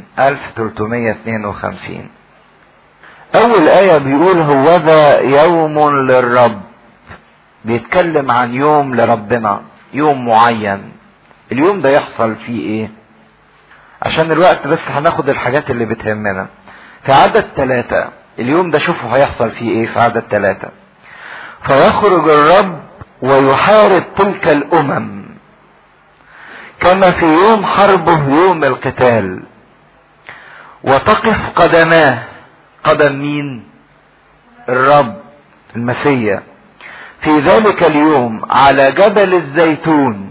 1352 أول آية بيقول هو ذا يوم للرب بيتكلم عن يوم لربنا يوم معين اليوم ده يحصل فيه ايه عشان الوقت بس هناخد الحاجات اللي بتهمنا في عدد ثلاثة اليوم ده شوفوا هيحصل فيه ايه في عدد ثلاثة فيخرج الرب ويحارب تلك الامم كما في يوم حربه يوم القتال وتقف قدماه قدم مين الرب المسيا في ذلك اليوم على جبل الزيتون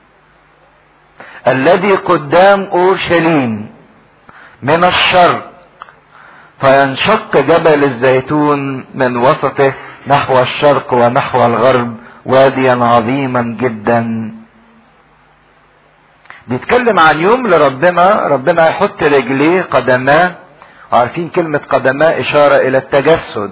الذي قدام اورشليم من الشرق فينشق جبل الزيتون من وسطه نحو الشرق ونحو الغرب واديا عظيما جدا بيتكلم عن يوم لربنا ربنا يحط رجليه قدماه عارفين كلمة قدماه إشارة إلى التجسد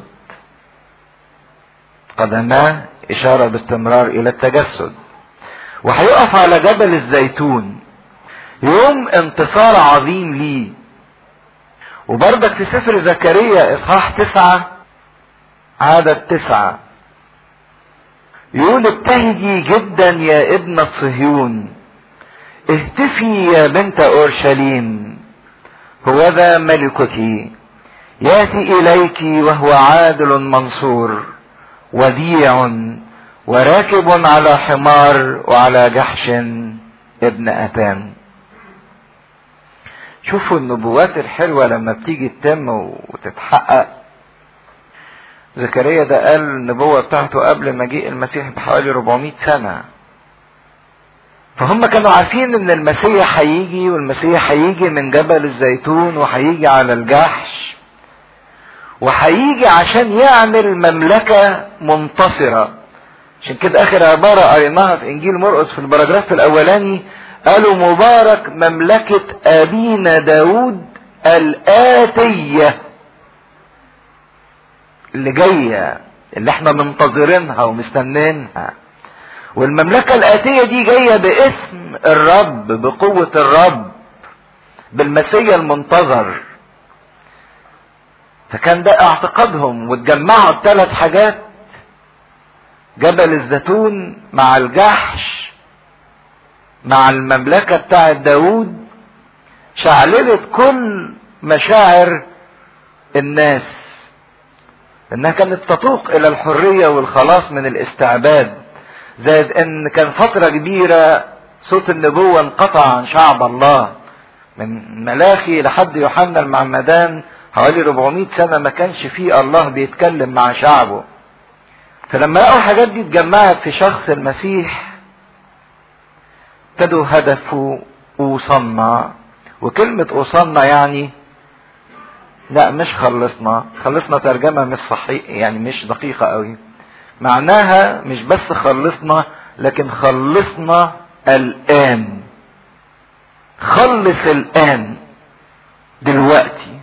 قدماه إشارة باستمرار إلى التجسد وهيقف على جبل الزيتون يوم انتصار عظيم ليه وبرضك في سفر زكريا إصحاح تسعة عدد تسعة يقول ابتهجي جدا يا ابنة صهيون اهتفي يا بنت اورشليم هوذا ملكك ياتي اليك وهو عادل منصور وديع وراكب على حمار وعلى جحش ابن اتان شوفوا النبوات الحلوة لما بتيجي تتم وتتحقق زكريا ده قال النبوة بتاعته قبل مجيء المسيح بحوالي 400 سنة فهم كانوا عارفين ان المسيح هيجي والمسيح هيجي من جبل الزيتون وهيجي على الجحش وهيجي عشان يعمل مملكة منتصرة عشان كده اخر عبارة قريناها في انجيل مرقس في البراجراف الاولاني قالوا مبارك مملكة ابينا داود الاتية اللي جاية اللي احنا منتظرينها ومستنينها والمملكة الآتية دي جاية باسم الرب بقوة الرب بالمسيا المنتظر فكان ده اعتقادهم واتجمعوا الثلاث حاجات جبل الزيتون مع الجحش مع المملكة بتاعة داود شعللت كل مشاعر الناس انها كانت تتوق الى الحرية والخلاص من الاستعباد زائد ان كان فترة كبيرة صوت النبوة انقطع عن شعب الله من ملاخي لحد يوحنا المعمدان حوالي 400 سنة ما كانش فيه الله بيتكلم مع شعبه فلما لقوا الحاجات دي اتجمعت في شخص المسيح ابتدوا هدفه اوصلنا وكلمة اوصلنا يعني لا مش خلصنا خلصنا ترجمة مش صحيح يعني مش دقيقة قوي معناها مش بس خلصنا لكن خلصنا الآن خلص الآن دلوقتي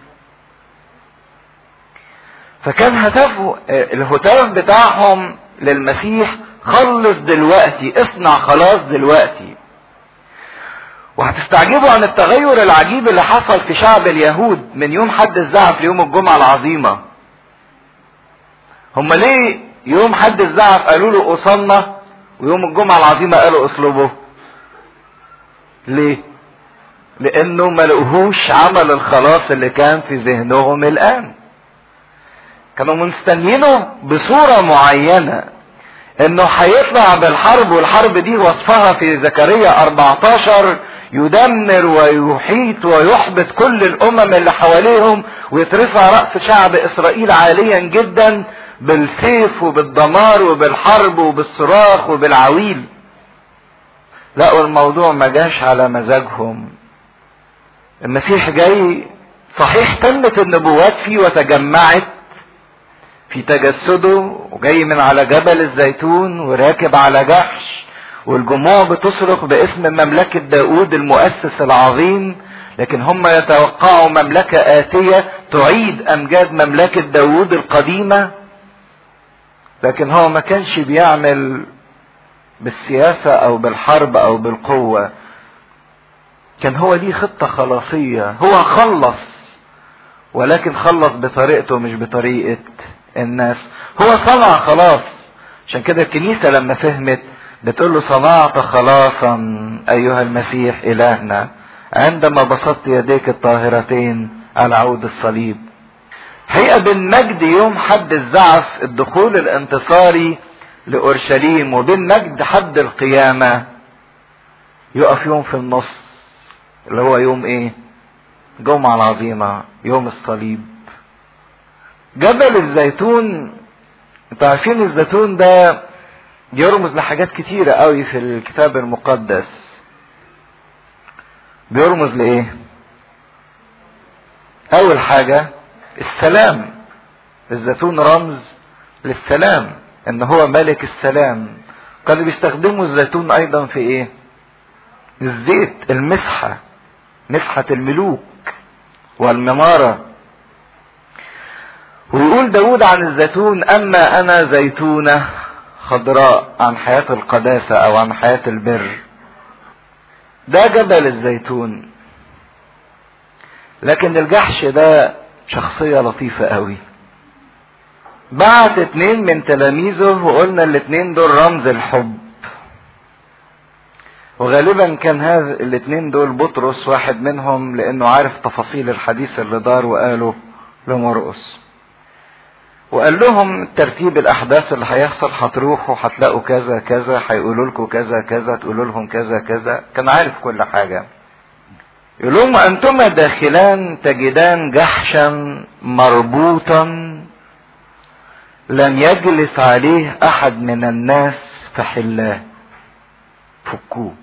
فكان هدفه الهتاف بتاعهم للمسيح خلص دلوقتي اصنع خلاص دلوقتي وهتستعجبوا عن التغير العجيب اللي حصل في شعب اليهود من يوم حد الزعف ليوم الجمعة العظيمة هم ليه يوم حد الزعف قالوا له اصلنا ويوم الجمعة العظيمة قالوا اصلبه ليه لانه ما لقوهوش عمل الخلاص اللي كان في ذهنهم الان كانوا مستنيينه بصورة معينة انه هيطلع بالحرب والحرب دي وصفها في زكريا 14 يدمر ويحيط ويحبط كل الامم اللي حواليهم ويترفع رأس شعب اسرائيل عاليا جدا بالسيف وبالدمار وبالحرب وبالصراخ وبالعويل لقوا الموضوع ما جاش على مزاجهم المسيح جاي صحيح تمت النبوات فيه وتجمعت في تجسده وجاي من على جبل الزيتون وراكب على جحش والجموع بتصرخ باسم مملكة داود المؤسس العظيم لكن هم يتوقعوا مملكة آتية تعيد أمجاد مملكة داود القديمة لكن هو ما كانش بيعمل بالسياسة أو بالحرب أو بالقوة كان هو ليه خطة خلاصية هو خلص ولكن خلص بطريقته مش بطريقة الناس هو صنع خلاص عشان كده الكنيسة لما فهمت بتقول له صنعت خلاصا أيها المسيح إلهنا عندما بسطت يديك الطاهرتين على عود الصليب حقيقة بالمجد يوم حد الزعف الدخول الانتصاري لأورشليم وبين مجد حد القيامة يقف يوم في النص اللي هو يوم ايه الجمعة العظيمة يوم الصليب جبل الزيتون انتوا عارفين الزيتون ده بيرمز لحاجات كتيرة قوي في الكتاب المقدس بيرمز لإيه؟ أول حاجة السلام الزيتون رمز للسلام إن هو ملك السلام كانوا بيستخدموا الزيتون أيضا في إيه؟ الزيت المسحة مسحة الملوك والممارة ويقول داود عن الزيتون أما أنا زيتونة خضراء عن حياة القداسة أو عن حياة البر ده جبل الزيتون لكن الجحش ده شخصية لطيفة قوي بعت اتنين من تلاميذه وقلنا الاتنين دول رمز الحب وغالبا كان هذا الاتنين دول بطرس واحد منهم لانه عارف تفاصيل الحديث اللي دار وقاله لمرقس وقال لهم ترتيب الاحداث اللي هيحصل هتروحوا هتلاقوا كذا كذا هيقولوا لكم كذا كذا تقولوا لهم كذا كذا كان عارف كل حاجه يقول لهم انتما داخلان تجدان جحشا مربوطا لم يجلس عليه احد من الناس فحلاه فكوه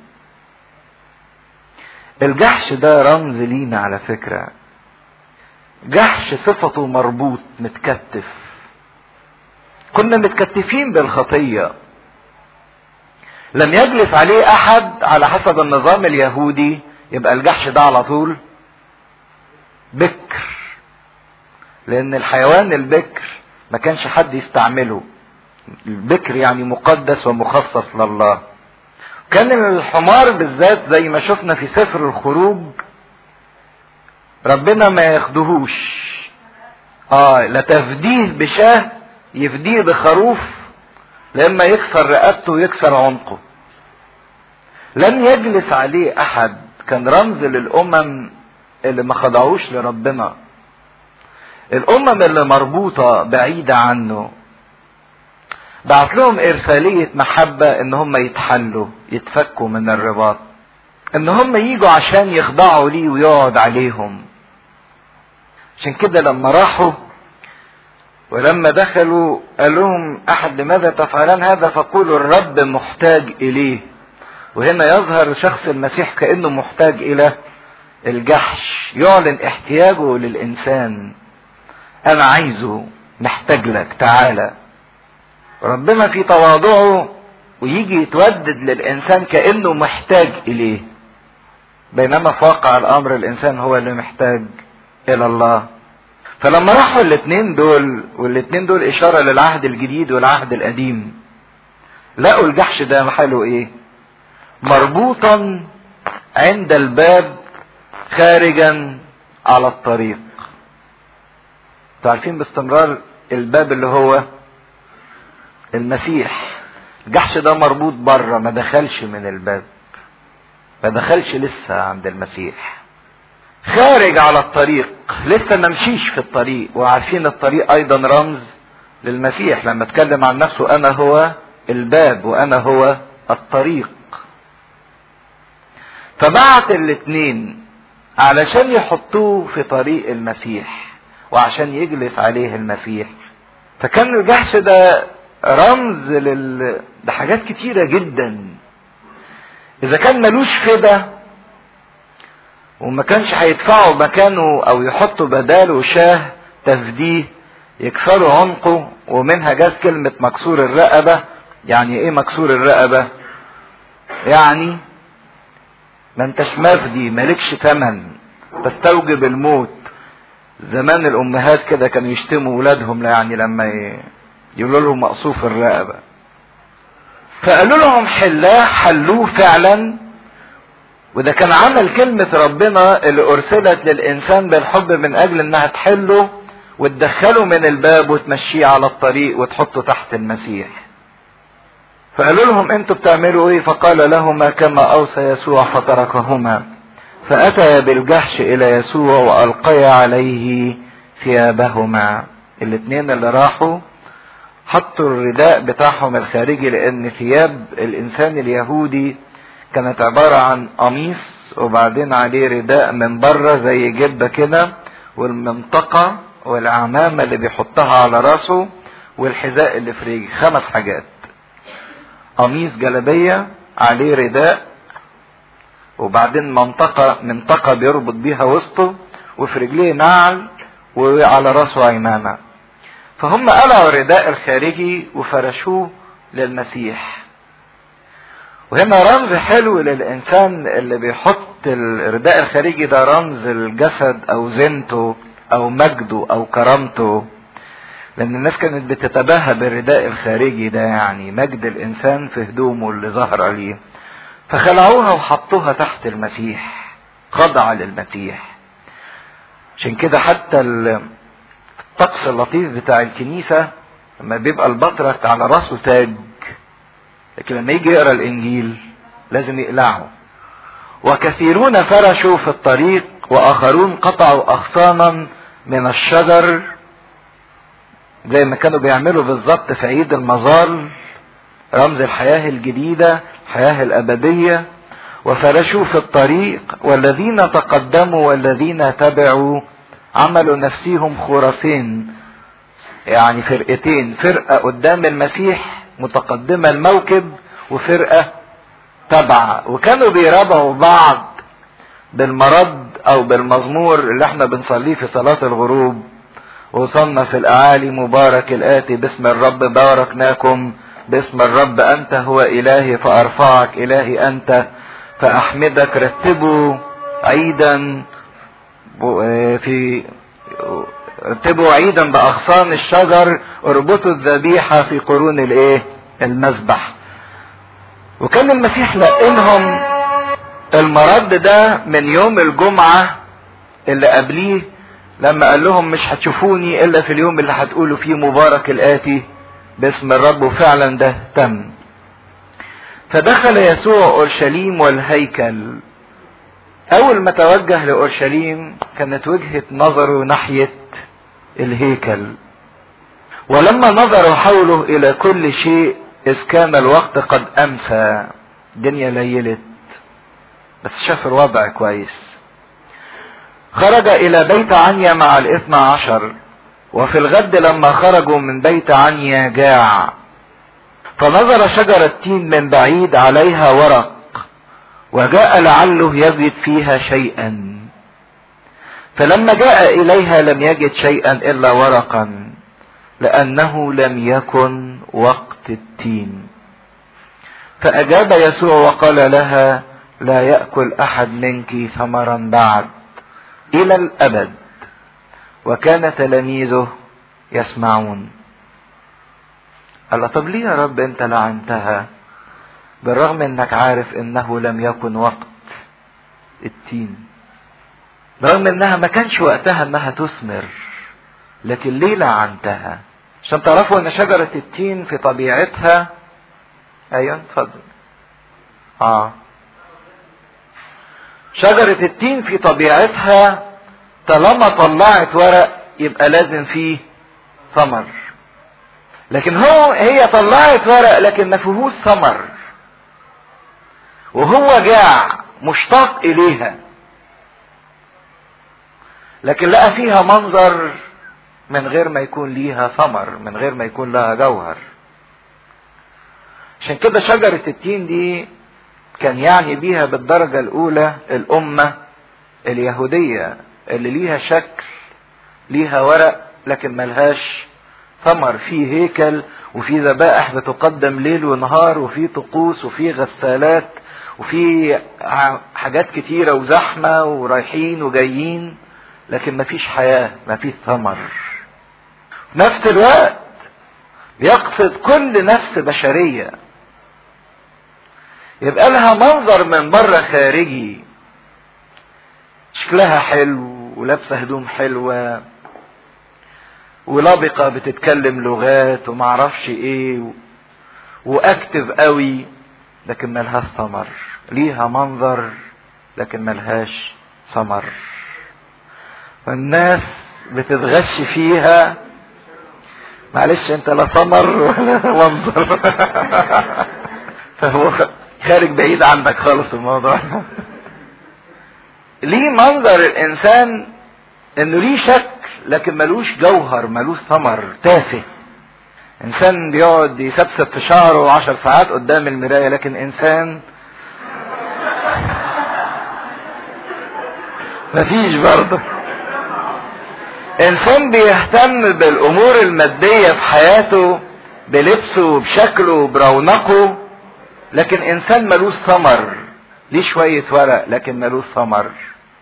الجحش ده رمز لينا على فكرة جحش صفته مربوط متكتف كنا متكتفين بالخطية لم يجلس عليه احد على حسب النظام اليهودي يبقى الجحش ده على طول بكر لان الحيوان البكر ما كانش حد يستعمله البكر يعني مقدس ومخصص لله كان الحمار بالذات زي ما شفنا في سفر الخروج ربنا ما ياخدهوش اه لا تفديه بشاه يفديه بخروف لما يكسر رقبته ويكسر عنقه لم يجلس عليه احد كان رمز للامم اللي ما خضعوش لربنا الامم اللي مربوطه بعيده عنه بعت لهم ارساليه محبه ان هم يتحلوا يتفكوا من الرباط ان هم يجوا عشان يخضعوا ليه ويقعد عليهم عشان كده لما راحوا ولما دخلوا قال لهم احد لماذا تفعلان هذا فقولوا الرب محتاج اليه وهنا يظهر شخص المسيح كانه محتاج الى الجحش يعلن احتياجه للانسان انا عايزه محتاج لك تعالى ربنا في تواضعه ويجي يتودد للانسان كانه محتاج اليه بينما في واقع الامر الانسان هو اللي محتاج الى الله فلما راحوا الاثنين دول والاثنين دول اشاره للعهد الجديد والعهد القديم لقوا الجحش ده محله ايه مربوطا عند الباب خارجا على الطريق عارفين باستمرار الباب اللي هو المسيح الجحش ده مربوط بره ما دخلش من الباب ما دخلش لسه عند المسيح خارج على الطريق لسه ما مشيش في الطريق وعارفين الطريق ايضا رمز للمسيح لما اتكلم عن نفسه انا هو الباب وانا هو الطريق فبعت الاتنين علشان يحطوه في طريق المسيح وعشان يجلس عليه المسيح فكان الجحش ده رمز لل لحاجات كتيرة جدا إذا كان ملوش فدا وما كانش هيدفعوا مكانه أو يحطوا بداله شاه تفديه يكسروا عنقه ومنها جاز كلمة مكسور الرقبة يعني إيه مكسور الرقبة؟ يعني ما انتش مفدي مالكش تمن تستوجب الموت زمان الأمهات كده كانوا يشتموا ولادهم يعني لما ي... يقولوا لهم مقصوف الرقبه فقالوا لهم حلاه حلوه فعلا وده كان عمل كلمة ربنا اللي أرسلت للإنسان بالحب من أجل إنها تحله وتدخله من الباب وتمشيه على الطريق وتحطه تحت المسيح. فقالوا لهم أنتوا بتعملوا إيه؟ فقال لهما كما أوصى يسوع فتركهما. فأتى بالجحش إلى يسوع وألقيا عليه ثيابهما. الاتنين اللي راحوا حطوا الرداء بتاعهم الخارجي لان ثياب الانسان اليهودي كانت عبارة عن قميص وبعدين عليه رداء من بره زي جبه كده والمنطقه والعمامه اللي بيحطها على راسه والحذاء اللي في رجله خمس حاجات قميص جلبيه عليه رداء وبعدين منطقه منطقه بيربط بيها وسطه وفي رجليه نعل وعلى راسه عمامه فهم قلعوا الرداء الخارجي وفرشوه للمسيح وهنا رمز حلو للإنسان اللي بيحط الرداء الخارجي ده رمز الجسد أو زينته أو مجده أو كرامته لأن الناس كانت بتتباهى بالرداء الخارجي ده يعني مجد الإنسان في هدومه اللي ظهر عليه فخلعوها وحطوها تحت المسيح خضع للمسيح عشان كده حتى الطقس اللطيف بتاع الكنيسة لما بيبقى البطرك على راسه تاج لكن لما يجي يقرا الانجيل لازم يقلعه وكثيرون فرشوا في الطريق واخرون قطعوا اغصانا من الشجر زي ما كانوا بيعملوا بالظبط في عيد المظال رمز الحياه الجديده الحياه الابديه وفرشوا في الطريق والذين تقدموا والذين تبعوا عملوا نفسيهم خرسين يعني فرقتين فرقه قدام المسيح متقدمة الموكب وفرقة تبعة وكانوا بيربعوا بعض بالمرض او بالمزمور اللي احنا بنصليه في صلاة الغروب وصلنا في الاعالي مبارك الاتي باسم الرب باركناكم باسم الرب انت هو الهي فارفعك الهي انت فاحمدك رتبوا عيدا في رتبوا عيدا باغصان الشجر اربطوا الذبيحه في قرون الايه المذبح وكان المسيح لقنهم المرد ده من يوم الجمعه اللي قبليه لما قال لهم مش هتشوفوني الا في اليوم اللي هتقولوا فيه مبارك الاتي باسم الرب وفعلا ده تم فدخل يسوع اورشليم والهيكل اول ما توجه لاورشليم كانت وجهه نظره ناحيه الهيكل ولما نظروا حوله الى كل شيء اذ كان الوقت قد امسى الدنيا ليلت بس شاف الوضع كويس خرج الى بيت عنيا مع الاثنى عشر وفي الغد لما خرجوا من بيت عنيا جاع فنظر شجرة تين من بعيد عليها ورق وجاء لعله يجد فيها شيئا فلما جاء اليها لم يجد شيئا الا ورقا لانه لم يكن وقت التين فاجاب يسوع وقال لها لا ياكل احد منك ثمرا بعد الى الابد وكان تلاميذه يسمعون قال طب ليه يا رب انت لعنتها بالرغم انك عارف انه لم يكن وقت التين برغم انها ما كانش وقتها انها تثمر لكن ليه لعنتها عشان تعرفوا ان شجرة التين في طبيعتها ايوه اتفضل اه شجرة التين في طبيعتها طالما طلعت ورق يبقى لازم فيه ثمر لكن هو هي طلعت ورق لكن ما فيهوش ثمر وهو جاع مشتاق اليها لكن لقى فيها منظر من غير ما يكون ليها ثمر من غير ما يكون لها جوهر عشان كده شجرة التين دي كان يعني بيها بالدرجة الأولى الأمة اليهودية اللي ليها شكل ليها ورق لكن ملهاش ثمر في هيكل وفي ذبائح بتقدم ليل ونهار وفي طقوس وفي غسالات وفي حاجات كتيرة وزحمة ورايحين وجايين لكن مفيش حياة مفيش ثمر في نفس الوقت بيقصد كل نفس بشرية يبقى لها منظر من بره خارجي شكلها حلو ولابسة هدوم حلوة ولبقة بتتكلم لغات ومعرفش ايه واكتف قوي لكن ملهاش ثمر ليها منظر لكن ملهاش ثمر والناس بتتغش فيها معلش انت لا ثمر ولا منظر فهو خارج بعيد عنك خالص الموضوع ليه منظر الانسان انه ليه شكل لكن ملوش جوهر ملوش ثمر تافه انسان بيقعد يسبسب في شعره عشر ساعات قدام المراية لكن انسان مفيش برضه انسان بيهتم بالامور المادية في حياته بلبسه وبشكله برونقه لكن انسان ملوش ثمر ليه شوية ورق لكن ملوش ثمر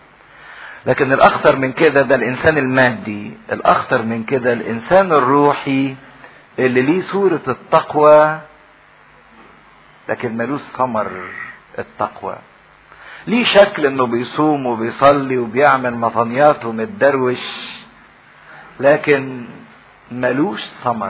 لكن الاخطر من كده ده الانسان المادي الاخطر من كده الانسان الروحي اللي ليه صورة التقوى لكن ملوش ثمر التقوى ليه شكل انه بيصوم وبيصلي وبيعمل مطنيات ومتدروش لكن ملوش ثمر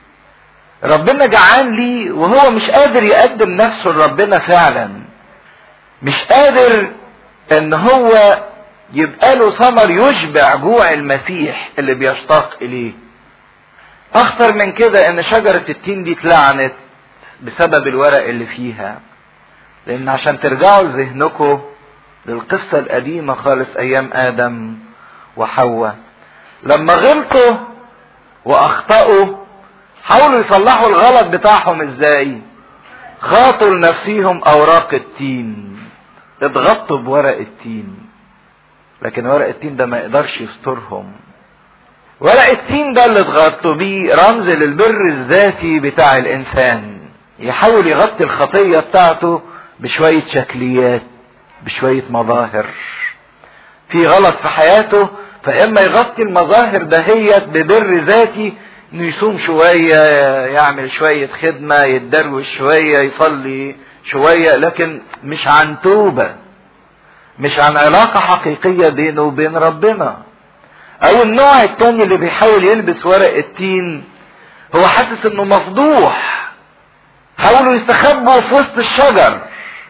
ربنا جعان ليه وهو مش قادر يقدم نفسه لربنا فعلا مش قادر ان هو يبقى له ثمر يشبع جوع المسيح اللي بيشتاق اليه اخطر من كده ان شجرة التين دي اتلعنت بسبب الورق اللي فيها لان عشان ترجعوا لذهنكم للقصة القديمة خالص ايام ادم وحواء لما غلطوا واخطأوا حاولوا يصلحوا الغلط بتاعهم ازاي خاطوا لنفسيهم اوراق التين اتغطوا بورق التين لكن ورق التين ده ما يقدرش يسترهم ورق التين ده اللي اتغطوا بيه رمز للبر الذاتي بتاع الانسان يحاول يغطي الخطيه بتاعته بشويه شكليات بشويه مظاهر في غلط في حياته فاما يغطي المظاهر دهيت ببر ذاتي انه يصوم شويه يعمل شويه خدمه يتدروش شويه يصلي شويه لكن مش عن توبه مش عن علاقه حقيقيه بينه وبين ربنا او النوع التاني اللي بيحاول يلبس ورق التين هو حاسس انه مفضوح حاولوا يستخبوا في وسط الشجر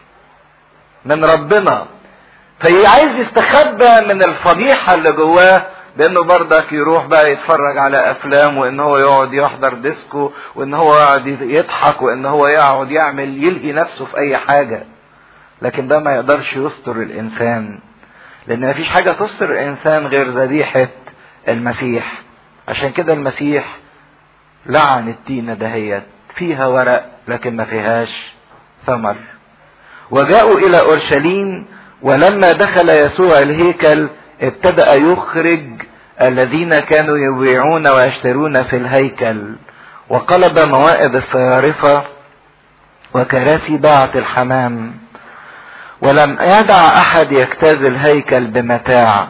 من ربنا فعايز يستخبى من الفضيحة اللي جواه بانه برضك يروح بقى يتفرج على افلام وان هو يقعد يحضر ديسكو وان هو يقعد يضحك وان هو يقعد يعمل يلهي نفسه في اي حاجة لكن ده ما يقدرش يستر الانسان لان مفيش حاجة تستر الانسان غير ذبيحة المسيح عشان كده المسيح لعن التينة دهيت فيها ورق لكن ما فيهاش ثمر وجاءوا الى اورشليم ولما دخل يسوع الهيكل ابتدأ يخرج الذين كانوا يبيعون ويشترون في الهيكل وقلب موائد الصيارفة وكراسي باعة الحمام ولم يدع احد يجتاز الهيكل بمتاع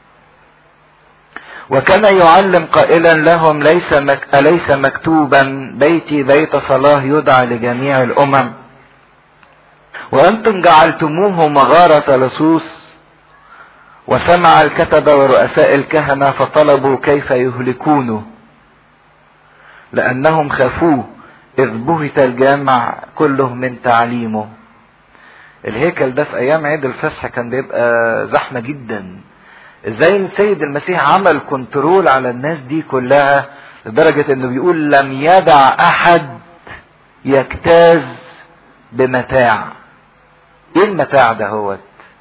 وكان يعلم قائلا لهم ليس مك... أليس مكتوبا بيتي بيت صلاة يدعى لجميع الأمم وأنتم جعلتموه مغارة لصوص وسمع الكتبة ورؤساء الكهنة فطلبوا كيف يهلكونه لأنهم خافوه إذ بهت الجامع كله من تعليمه الهيكل ده في أيام عيد الفصح كان بيبقى زحمة جدا ازاي السيد المسيح عمل كنترول على الناس دي كلها لدرجة انه بيقول لم يدع احد يجتاز بمتاع ايه المتاع ده هو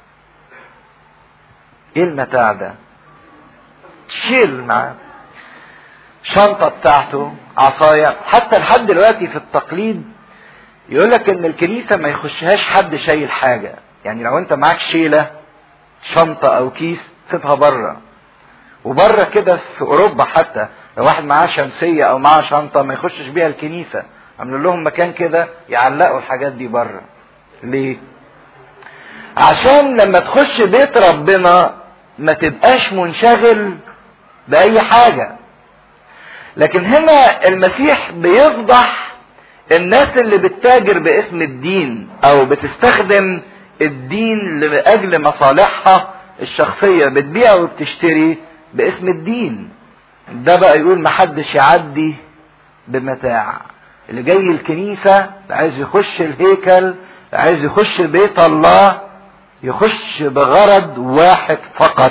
ايه المتاع ده شيل معاه شنطة بتاعته عصاية حتى لحد دلوقتي في التقليد يقول لك ان الكنيسة ما يخشهاش حد شايل حاجة يعني لو انت معاك شيلة شنطة او كيس سيبها بره وبره كده في اوروبا حتى لو واحد معاه شمسية او معاه شنطة ما يخشش بيها الكنيسة عملوا لهم مكان كده يعلقوا الحاجات دي بره ليه عشان لما تخش بيت ربنا ما تبقاش منشغل بأي حاجة لكن هنا المسيح بيفضح الناس اللي بتتاجر باسم الدين او بتستخدم الدين لأجل مصالحها الشخصية بتبيع وبتشتري باسم الدين ده بقى يقول محدش يعدي بمتاع اللي جاي الكنيسة اللي عايز يخش الهيكل اللي عايز يخش بيت الله يخش بغرض واحد فقط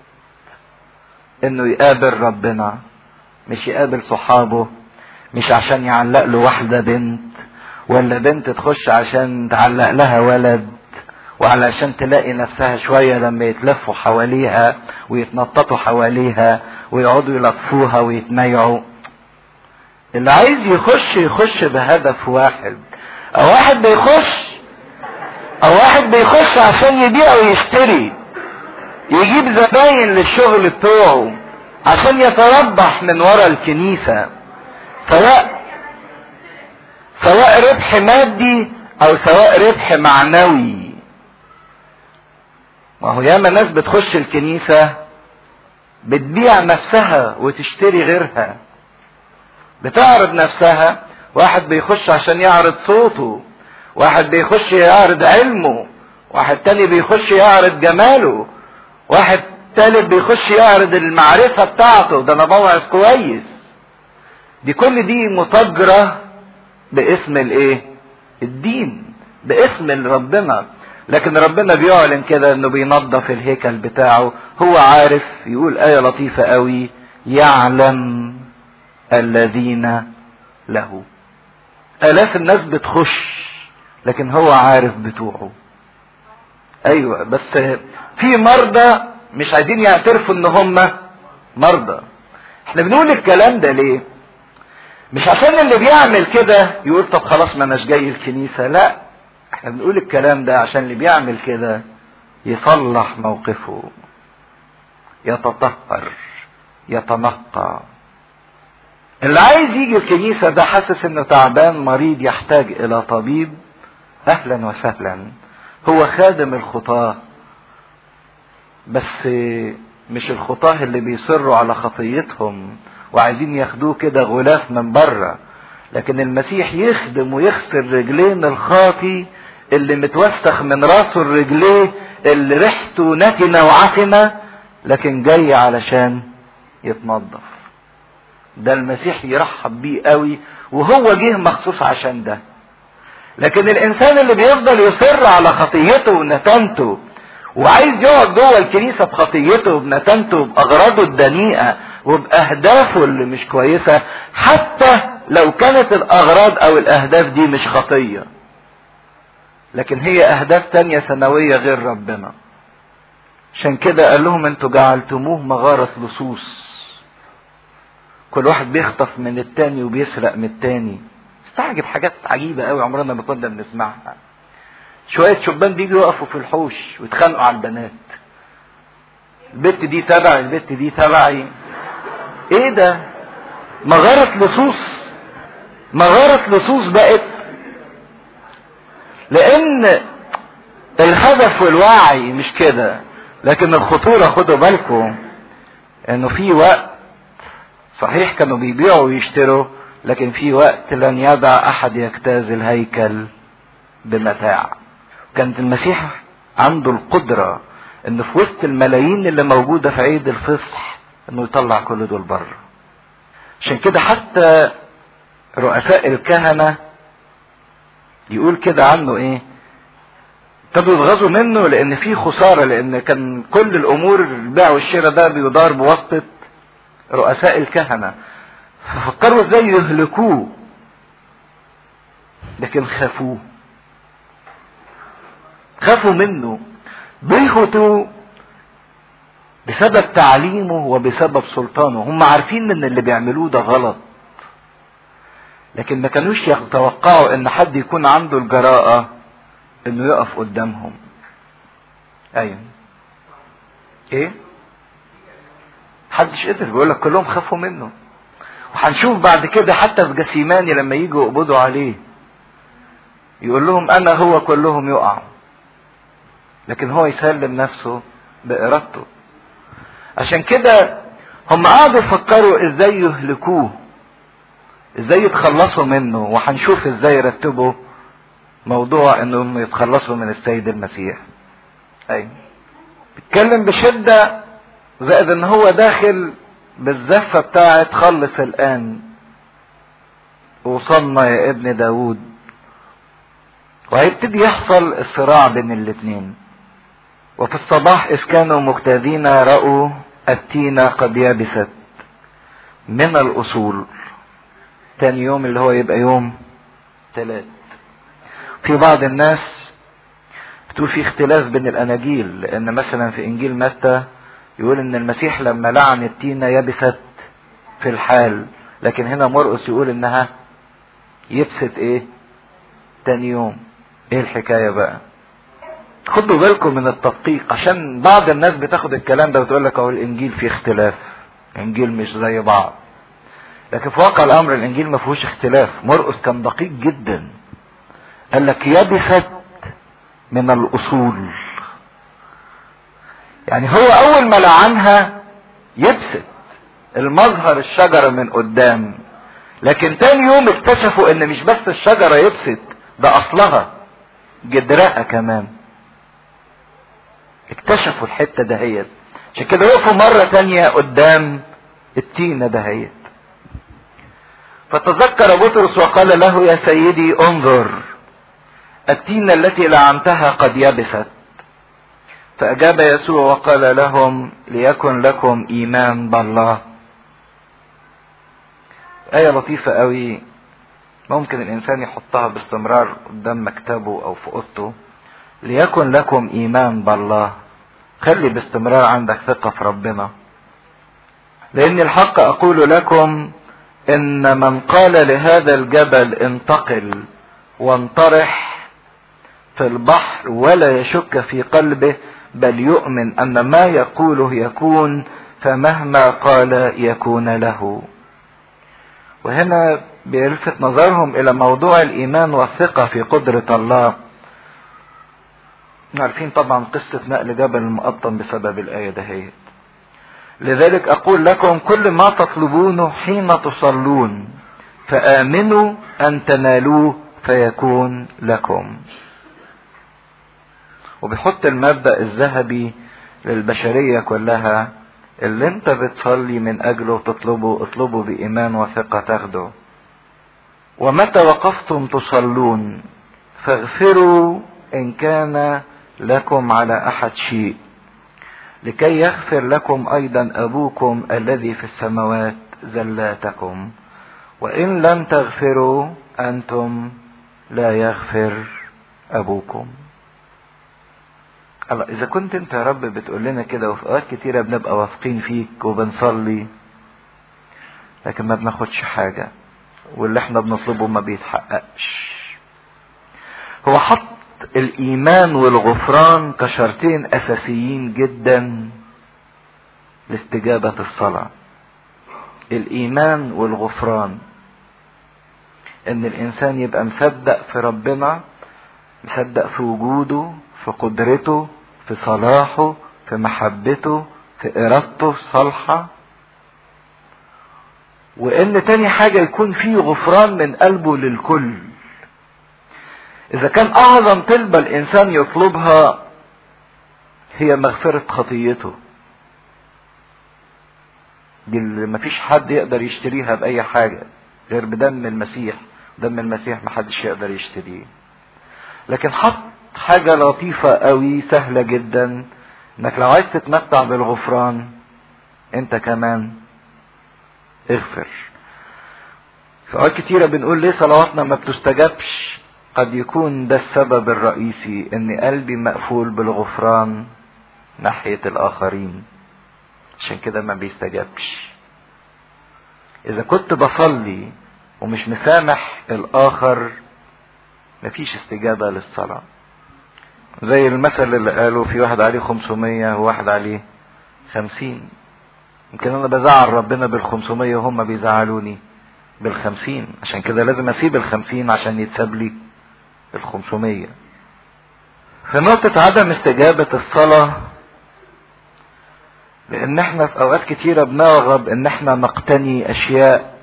انه يقابل ربنا مش يقابل صحابه مش عشان يعلق له واحدة بنت ولا بنت تخش عشان تعلق لها ولد وعلشان تلاقي نفسها شوية لما يتلفوا حواليها ويتنططوا حواليها ويقعدوا يلطفوها ويتميعوا اللي عايز يخش يخش بهدف واحد او واحد بيخش او واحد بيخش عشان يبيع ويشتري يجيب زباين للشغل بتوعه عشان يتربح من ورا الكنيسة سواء سواء ربح مادي او سواء ربح معنوي ما هو ياما ناس بتخش الكنيسة بتبيع نفسها وتشتري غيرها بتعرض نفسها واحد بيخش عشان يعرض صوته واحد بيخش يعرض علمه واحد تاني بيخش يعرض جماله واحد تالت بيخش يعرض المعرفة بتاعته ده انا بوعظ كويس دي كل دي متاجرة باسم الايه الدين باسم ربنا لكن ربنا بيعلن كده انه بينظف الهيكل بتاعه هو عارف يقول آية لطيفة قوي يعلم الذين له آلاف الناس بتخش لكن هو عارف بتوعه ايوه بس في مرضى مش عايزين يعترفوا ان هم مرضى احنا بنقول الكلام ده ليه مش عشان اللي بيعمل كده يقول طب خلاص ما اناش جاي الكنيسه لا احنا بنقول الكلام ده عشان اللي بيعمل كده يصلح موقفه يتطهر يتنقى اللي عايز يجي الكنيسة ده حاسس انه تعبان مريض يحتاج الى طبيب اهلا وسهلا هو خادم الخطاة بس مش الخطاة اللي بيصروا على خطيتهم وعايزين ياخدوه كده غلاف من بره لكن المسيح يخدم ويغسل رجلين الخاطي اللي متوسخ من راسه لرجليه اللي ريحته نتنة وعفنة لكن جاي علشان يتنظف ده المسيح يرحب بيه قوي وهو جه مخصوص عشان ده لكن الانسان اللي بيفضل يصر على خطيته ونتنته وعايز يقعد جوه الكنيسه بخطيته وبنتنته باغراضه الدنيئه وباهدافه اللي مش كويسه حتى لو كانت الاغراض او الاهداف دي مش خطيه لكن هي اهداف تانية سماوية غير ربنا عشان كده قال لهم انتوا جعلتموه مغارة لصوص كل واحد بيخطف من التاني وبيسرق من التاني استعجب حاجات عجيبة قوي عمرنا ما كنا بنسمعها شوية شبان بيجوا يقفوا في الحوش ويتخانقوا على البنات البت دي تبعي البت دي تبعي ايه ده مغارة لصوص مغارة لصوص بقت لان الهدف والوعي مش كده لكن الخطورة خدوا بالكم انه في وقت صحيح كانوا بيبيعوا ويشتروا لكن في وقت لن يدع احد يجتاز الهيكل بمتاع كانت المسيح عنده القدرة انه في وسط الملايين اللي موجودة في عيد الفصح انه يطلع كل دول بره عشان كده حتى رؤساء الكهنة يقول كده عنه ايه ابتدوا يتغاظوا منه لان في خساره لان كان كل الامور البيع والشراء ده بيدار بواسطه رؤساء الكهنه ففكروا ازاي يهلكوه لكن خافوه خافوا منه بيهتوا بسبب تعليمه وبسبب سلطانه هم عارفين ان اللي بيعملوه ده غلط لكن ما كانوش يتوقعوا ان حد يكون عنده الجراءة انه يقف قدامهم ايوه ايه محدش قدر بيقول لك كلهم خافوا منه وهنشوف بعد كده حتى في جسيماني لما يجوا يقبضوا عليه يقول لهم انا هو كلهم يقعوا لكن هو يسلم نفسه بارادته عشان كده هم قعدوا يفكروا ازاي يهلكوه ازاي يتخلصوا منه وهنشوف ازاي يرتبوا موضوع انهم يتخلصوا من السيد المسيح ايوه بيتكلم بشدة زائد ان هو داخل بالزفة بتاعت خلص الان وصلنا يا ابن داود وهيبتدي يحصل الصراع بين الاتنين وفي الصباح اذ كانوا مجتاذين رأوا التينة قد يبست من الاصول تاني يوم اللي هو يبقى يوم ثلاث في بعض الناس بتقول في اختلاف بين الاناجيل لان مثلا في انجيل متى يقول ان المسيح لما لعن التينة يبست في الحال لكن هنا مرقس يقول انها يبست ايه تاني يوم ايه الحكاية بقى خدوا بالكم من التدقيق عشان بعض الناس بتاخد الكلام ده وتقول لك اهو الانجيل فيه اختلاف انجيل مش زي بعض لكن في واقع الامر الانجيل ما فيهوش اختلاف مرقس كان دقيق جدا قال لك يبست من الاصول يعني هو اول ما لعنها يبست المظهر الشجرة من قدام لكن تاني يوم اكتشفوا ان مش بس الشجرة يبست ده اصلها جدرها كمان اكتشفوا الحتة دهيت عشان كده وقفوا مرة تانية قدام التينة دهيت فتذكر بطرس وقال له يا سيدي انظر التينة التي لعنتها قد يبست فأجاب يسوع وقال لهم ليكن لكم إيمان بالله آية لطيفة قوي ممكن الإنسان يحطها باستمرار قدام مكتبه أو في أوضته ليكن لكم إيمان بالله خلي باستمرار عندك ثقة في ربنا لأن الحق أقول لكم إن من قال لهذا الجبل انتقل وانطرح في البحر ولا يشك في قلبه بل يؤمن أن ما يقوله يكون فمهما قال يكون له وهنا بيلفت نظرهم إلى موضوع الإيمان والثقة في قدرة الله عارفين طبعا قصة نقل جبل المقطم بسبب الآية دهيت لذلك أقول لكم كل ما تطلبونه حين تصلون فآمنوا أن تنالوه فيكون لكم وبيحط المبدأ الذهبي للبشرية كلها اللي انت بتصلي من اجله وتطلبه اطلبه بإيمان وثقة تاخده ومتى وقفتم تصلون فاغفروا إن كان لكم على أحد شيء لكي يغفر لكم أيضا أبوكم الذي في السماوات زلاتكم وإن لم تغفروا أنتم لا يغفر أبوكم الله إذا كنت أنت يا رب بتقول لنا كده وفي أوقات كتيرة بنبقى واثقين فيك وبنصلي لكن ما بناخدش حاجة واللي احنا بنطلبه ما بيتحققش هو حط الإيمان والغفران كشرطين أساسيين جدا لاستجابة الصلاة الإيمان والغفران إن الإنسان يبقى مصدق في ربنا مصدق في وجوده في قدرته في صلاحه في محبته في إرادته الصالحة وإن تاني حاجة يكون فيه غفران من قلبه للكل إذا كان أعظم طلبة الإنسان يطلبها هي مغفرة خطيته دي اللي مفيش حد يقدر يشتريها بأي حاجة غير بدم المسيح دم المسيح محدش يقدر يشتريه لكن حط حاجة لطيفة قوي سهلة جدا انك لو عايز تتمتع بالغفران انت كمان اغفر في اوقات كتيرة بنقول ليه صلواتنا ما بتستجابش قد يكون ده السبب الرئيسي ان قلبي مقفول بالغفران ناحية الاخرين عشان كده ما بيستجابش اذا كنت بصلي ومش مسامح الاخر مفيش استجابة للصلاة زي المثل اللي قالوا في واحد عليه 500 وواحد عليه 50 يمكن انا بزعل ربنا بال 500 وهم بيزعلوني بال 50 عشان كده لازم اسيب ال 50 عشان يتساب لي ال 500 في نقطة عدم استجابة الصلاة لان احنا في اوقات كتيرة بنرغب ان احنا نقتني اشياء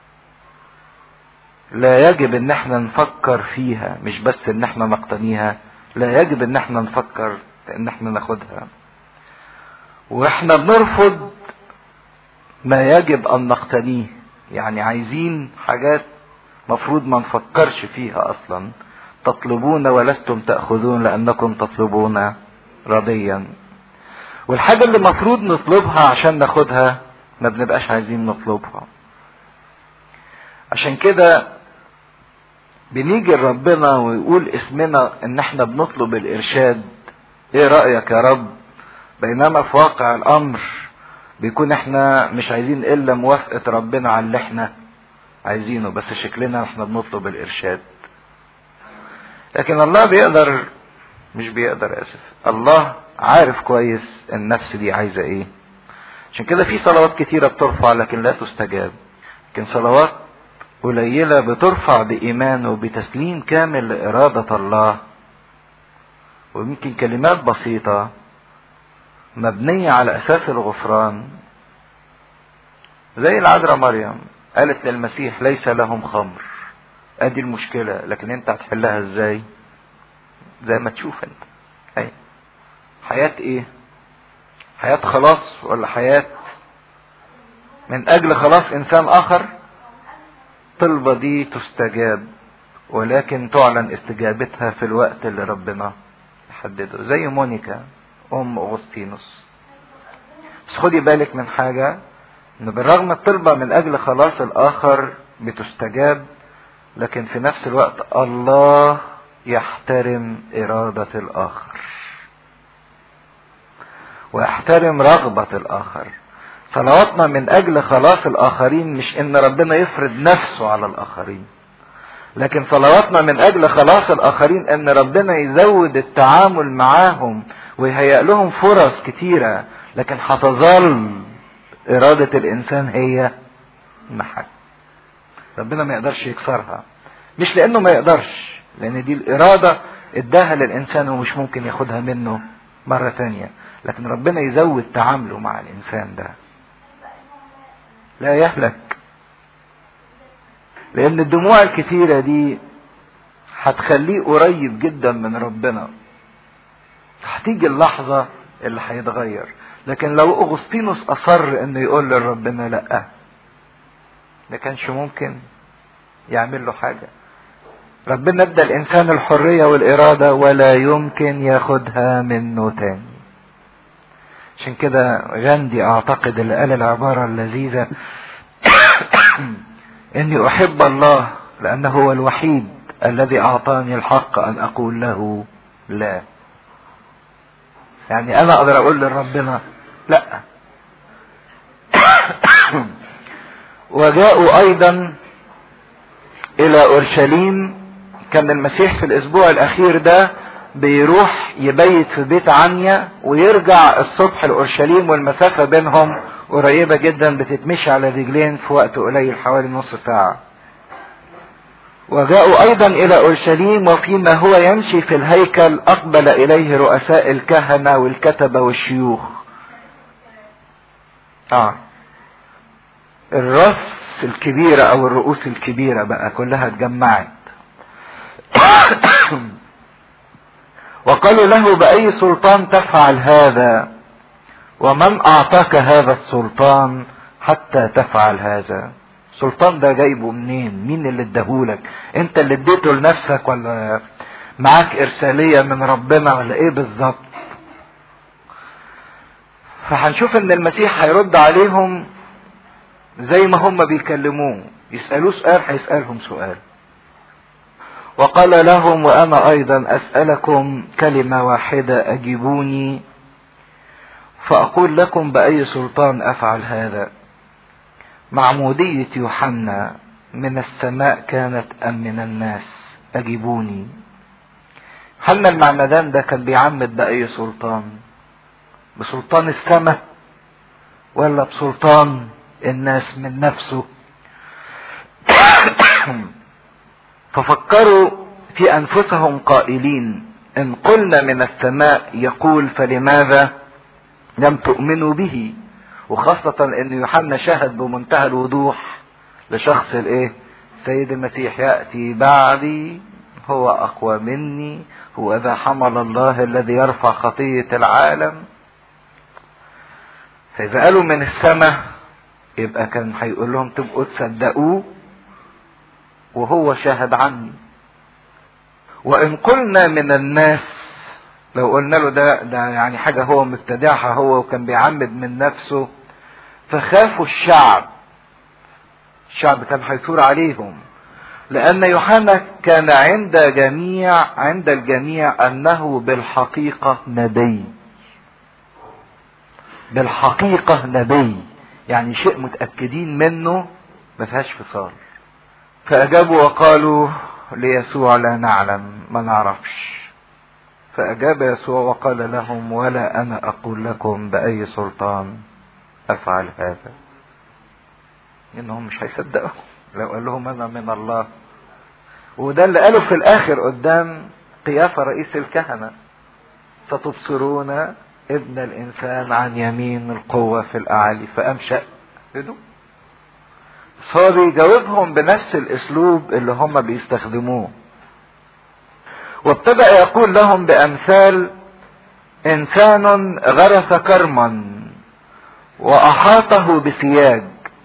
لا يجب ان احنا نفكر فيها مش بس ان احنا نقتنيها لا يجب ان احنا نفكر ان احنا ناخدها واحنا بنرفض ما يجب ان نقتنيه يعني عايزين حاجات مفروض ما نفكرش فيها اصلا تطلبون ولستم تأخذون لأنكم تطلبون رضيا والحاجة اللي مفروض نطلبها عشان ناخدها ما بنبقاش عايزين نطلبها عشان كده بنيجي لربنا ويقول اسمنا ان احنا بنطلب الارشاد ايه رأيك يا رب بينما في واقع الامر بيكون احنا مش عايزين الا موافقة ربنا على اللي احنا عايزينه بس شكلنا احنا بنطلب الارشاد لكن الله بيقدر مش بيقدر اسف الله عارف كويس النفس دي عايزة ايه عشان كده في صلوات كتيرة بترفع لكن لا تستجاب لكن صلوات قليلة بترفع بإيمان وبتسليم كامل لإرادة الله ويمكن كلمات بسيطة مبنية على أساس الغفران زي العذراء مريم قالت للمسيح ليس لهم خمر ادي المشكلة لكن انت هتحلها ازاي زي ما تشوف انت اي حياة ايه حياة خلاص ولا حياة من اجل خلاص انسان اخر طلبة دي تستجاب ولكن تعلن استجابتها في الوقت اللي ربنا يحدده زي مونيكا ام اغسطينوس بس خدي بالك من حاجة ان بالرغم الطلبة من اجل خلاص الاخر بتستجاب لكن في نفس الوقت الله يحترم ارادة الاخر ويحترم رغبة الاخر صلواتنا من اجل خلاص الاخرين مش ان ربنا يفرض نفسه على الاخرين لكن صلواتنا من اجل خلاص الاخرين ان ربنا يزود التعامل معاهم ويهيئ لهم فرص كتيرة لكن هتظل ارادة الانسان هي المحك ربنا ما يقدرش يكسرها مش لانه ما يقدرش لان دي الارادة اداها للانسان ومش ممكن ياخدها منه مرة تانية لكن ربنا يزود تعامله مع الانسان ده لا يهلك لان الدموع الكتيرة دي هتخليه قريب جدا من ربنا هتيجي اللحظة اللي هيتغير لكن لو اغسطينوس اصر انه يقول لربنا لا ما كانش ممكن يعمل له حاجة ربنا ادى الانسان الحرية والارادة ولا يمكن ياخدها منه تاني عشان كده غاندي اعتقد اللي قال العبارة اللذيذة اني احب الله لانه هو الوحيد الذي اعطاني الحق ان اقول له لا يعني انا اقدر اقول لربنا لا وجاءوا ايضا الى اورشليم كان المسيح في الاسبوع الاخير ده بيروح يبيت في بيت عنيا ويرجع الصبح لاورشليم والمسافه بينهم قريبه جدا بتتمشي على رجلين في وقت قليل حوالي نص ساعه وجاءوا ايضا الى اورشليم وفيما هو يمشي في الهيكل اقبل اليه رؤساء الكهنه والكتبه والشيوخ اه الرأس الكبيرة او الرؤوس الكبيرة بقى كلها اتجمعت وقالوا له بأي سلطان تفعل هذا ومن أعطاك هذا السلطان حتى تفعل هذا السلطان ده جايبه منين مين اللي اداهولك انت اللي اديته لنفسك ولا معاك ارسالية من ربنا ولا ايه بالظبط فهنشوف ان المسيح هيرد عليهم زي ما هم بيكلموه يسألوه سؤال هيسألهم سؤال وقال لهم وانا ايضا اسألكم كلمة واحدة اجيبوني فاقول لكم باي سلطان افعل هذا معمودية يوحنا من السماء كانت ام من الناس اجيبوني حنا المعمدان ده كان بيعمد باي سلطان بسلطان السماء ولا بسلطان الناس من نفسه ففكروا في انفسهم قائلين ان قلنا من السماء يقول فلماذا لم تؤمنوا به وخاصة ان يوحنا شهد بمنتهى الوضوح لشخص الايه سيد المسيح يأتي بعدي هو اقوى مني هو ذا حمل الله الذي يرفع خطية العالم فاذا قالوا من السماء يبقى كان هيقول لهم تبقوا تصدقوه وهو شاهد عني وان قلنا من الناس لو قلنا له ده ده يعني حاجه هو مبتدعها هو وكان بيعمد من نفسه فخافوا الشعب الشعب كان هيثور عليهم لأن يوحنا كان عند جميع عند الجميع أنه بالحقيقة نبي بالحقيقة نبي يعني شيء متأكدين منه ما فيهاش فصال فأجابوا وقالوا ليسوع لا نعلم ما نعرفش فأجاب يسوع وقال لهم ولا أنا أقول لكم بأي سلطان أفعل هذا إنهم مش هيصدقوا لو قال لهم أنا من الله وده اللي قاله في الآخر قدام قيافة رئيس الكهنة ستبصرون ابن الإنسان عن يمين القوة في الأعالي فأمشأ هدوء بس هو بيجاوبهم بنفس الاسلوب اللي هم بيستخدموه وابتدأ يقول لهم بأمثال إنسان غرس كرما وأحاطه بسياج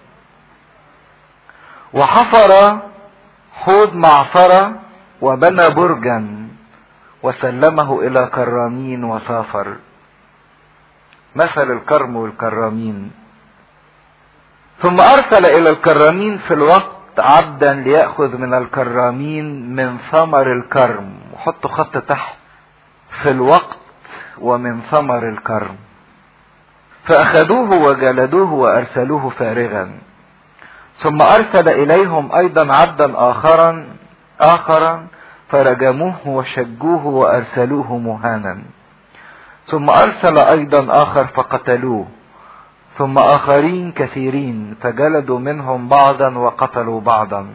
وحفر حوض معصرة وبنى برجا وسلمه إلى كرامين وسافر مثل الكرم والكرامين ثم أرسل إلى الكرامين في الوقت عبدا ليأخذ من الكرامين من ثمر الكرم وحطوا خط تحت في الوقت ومن ثمر الكرم فأخذوه وجلدوه وأرسلوه فارغا ثم أرسل إليهم أيضا عبدا آخرا آخرا فرجموه وشجوه وأرسلوه مهانا ثم أرسل أيضا آخر فقتلوه ثم آخرين كثيرين فجلدوا منهم بعضا وقتلوا بعضا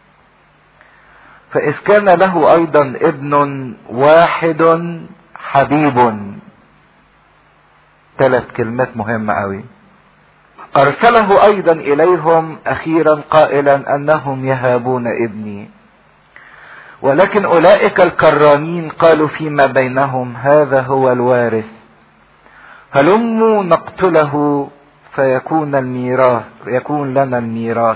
فإذ كان له أيضا ابن واحد حبيب ثلاث كلمات مهمة أوي أرسله أيضا إليهم أخيرا قائلا أنهم يهابون ابني ولكن أولئك الكرامين قالوا فيما بينهم هذا هو الوارث هلموا نقتله فيكون الميراث يكون لنا الميراث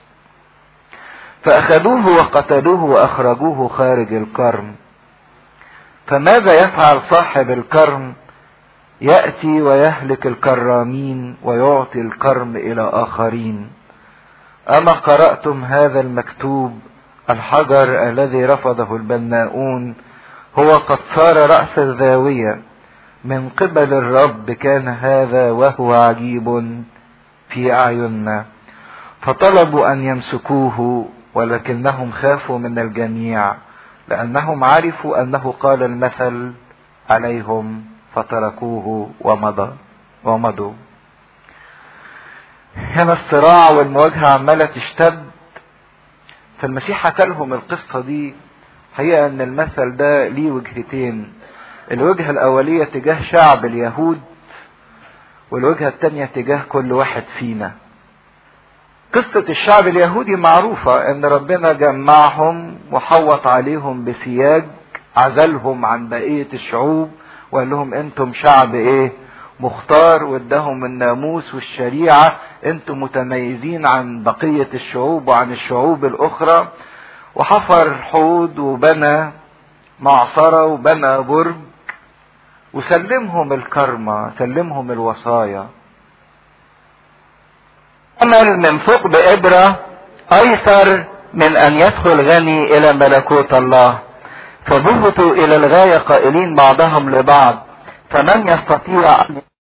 فأخذوه وقتلوه وأخرجوه خارج الكرم فماذا يفعل صاحب الكرم يأتي ويهلك الكرامين ويعطي الكرم إلى آخرين أما قرأتم هذا المكتوب الحجر الذي رفضه البناؤون هو قد صار رأس الزاوية من قبل الرب كان هذا وهو عجيب في أعيننا فطلبوا أن يمسكوه ولكنهم خافوا من الجميع لأنهم عرفوا أنه قال المثل عليهم فتركوه ومضى ومضوا هنا الصراع والمواجهة عمالة تشتد فالمسيح حكى لهم القصة دي حقيقة ان المثل ده ليه وجهتين الوجهة الاولية تجاه شعب اليهود والوجهة التانية تجاه كل واحد فينا قصة الشعب اليهودي معروفة ان ربنا جمعهم وحوط عليهم بسياج عزلهم عن بقية الشعوب وقال لهم انتم شعب ايه مختار واداهم الناموس والشريعة انتم متميزين عن بقية الشعوب وعن الشعوب الاخرى وحفر حوض وبنى معصرة وبنى برج وسلمهم الكرمة سلمهم الوصايا عمل من ثقب إبرة أيسر من أن يدخل غني إلى ملكوت الله فبهتوا إلى الغاية قائلين بعضهم لبعض فمن يستطيع أن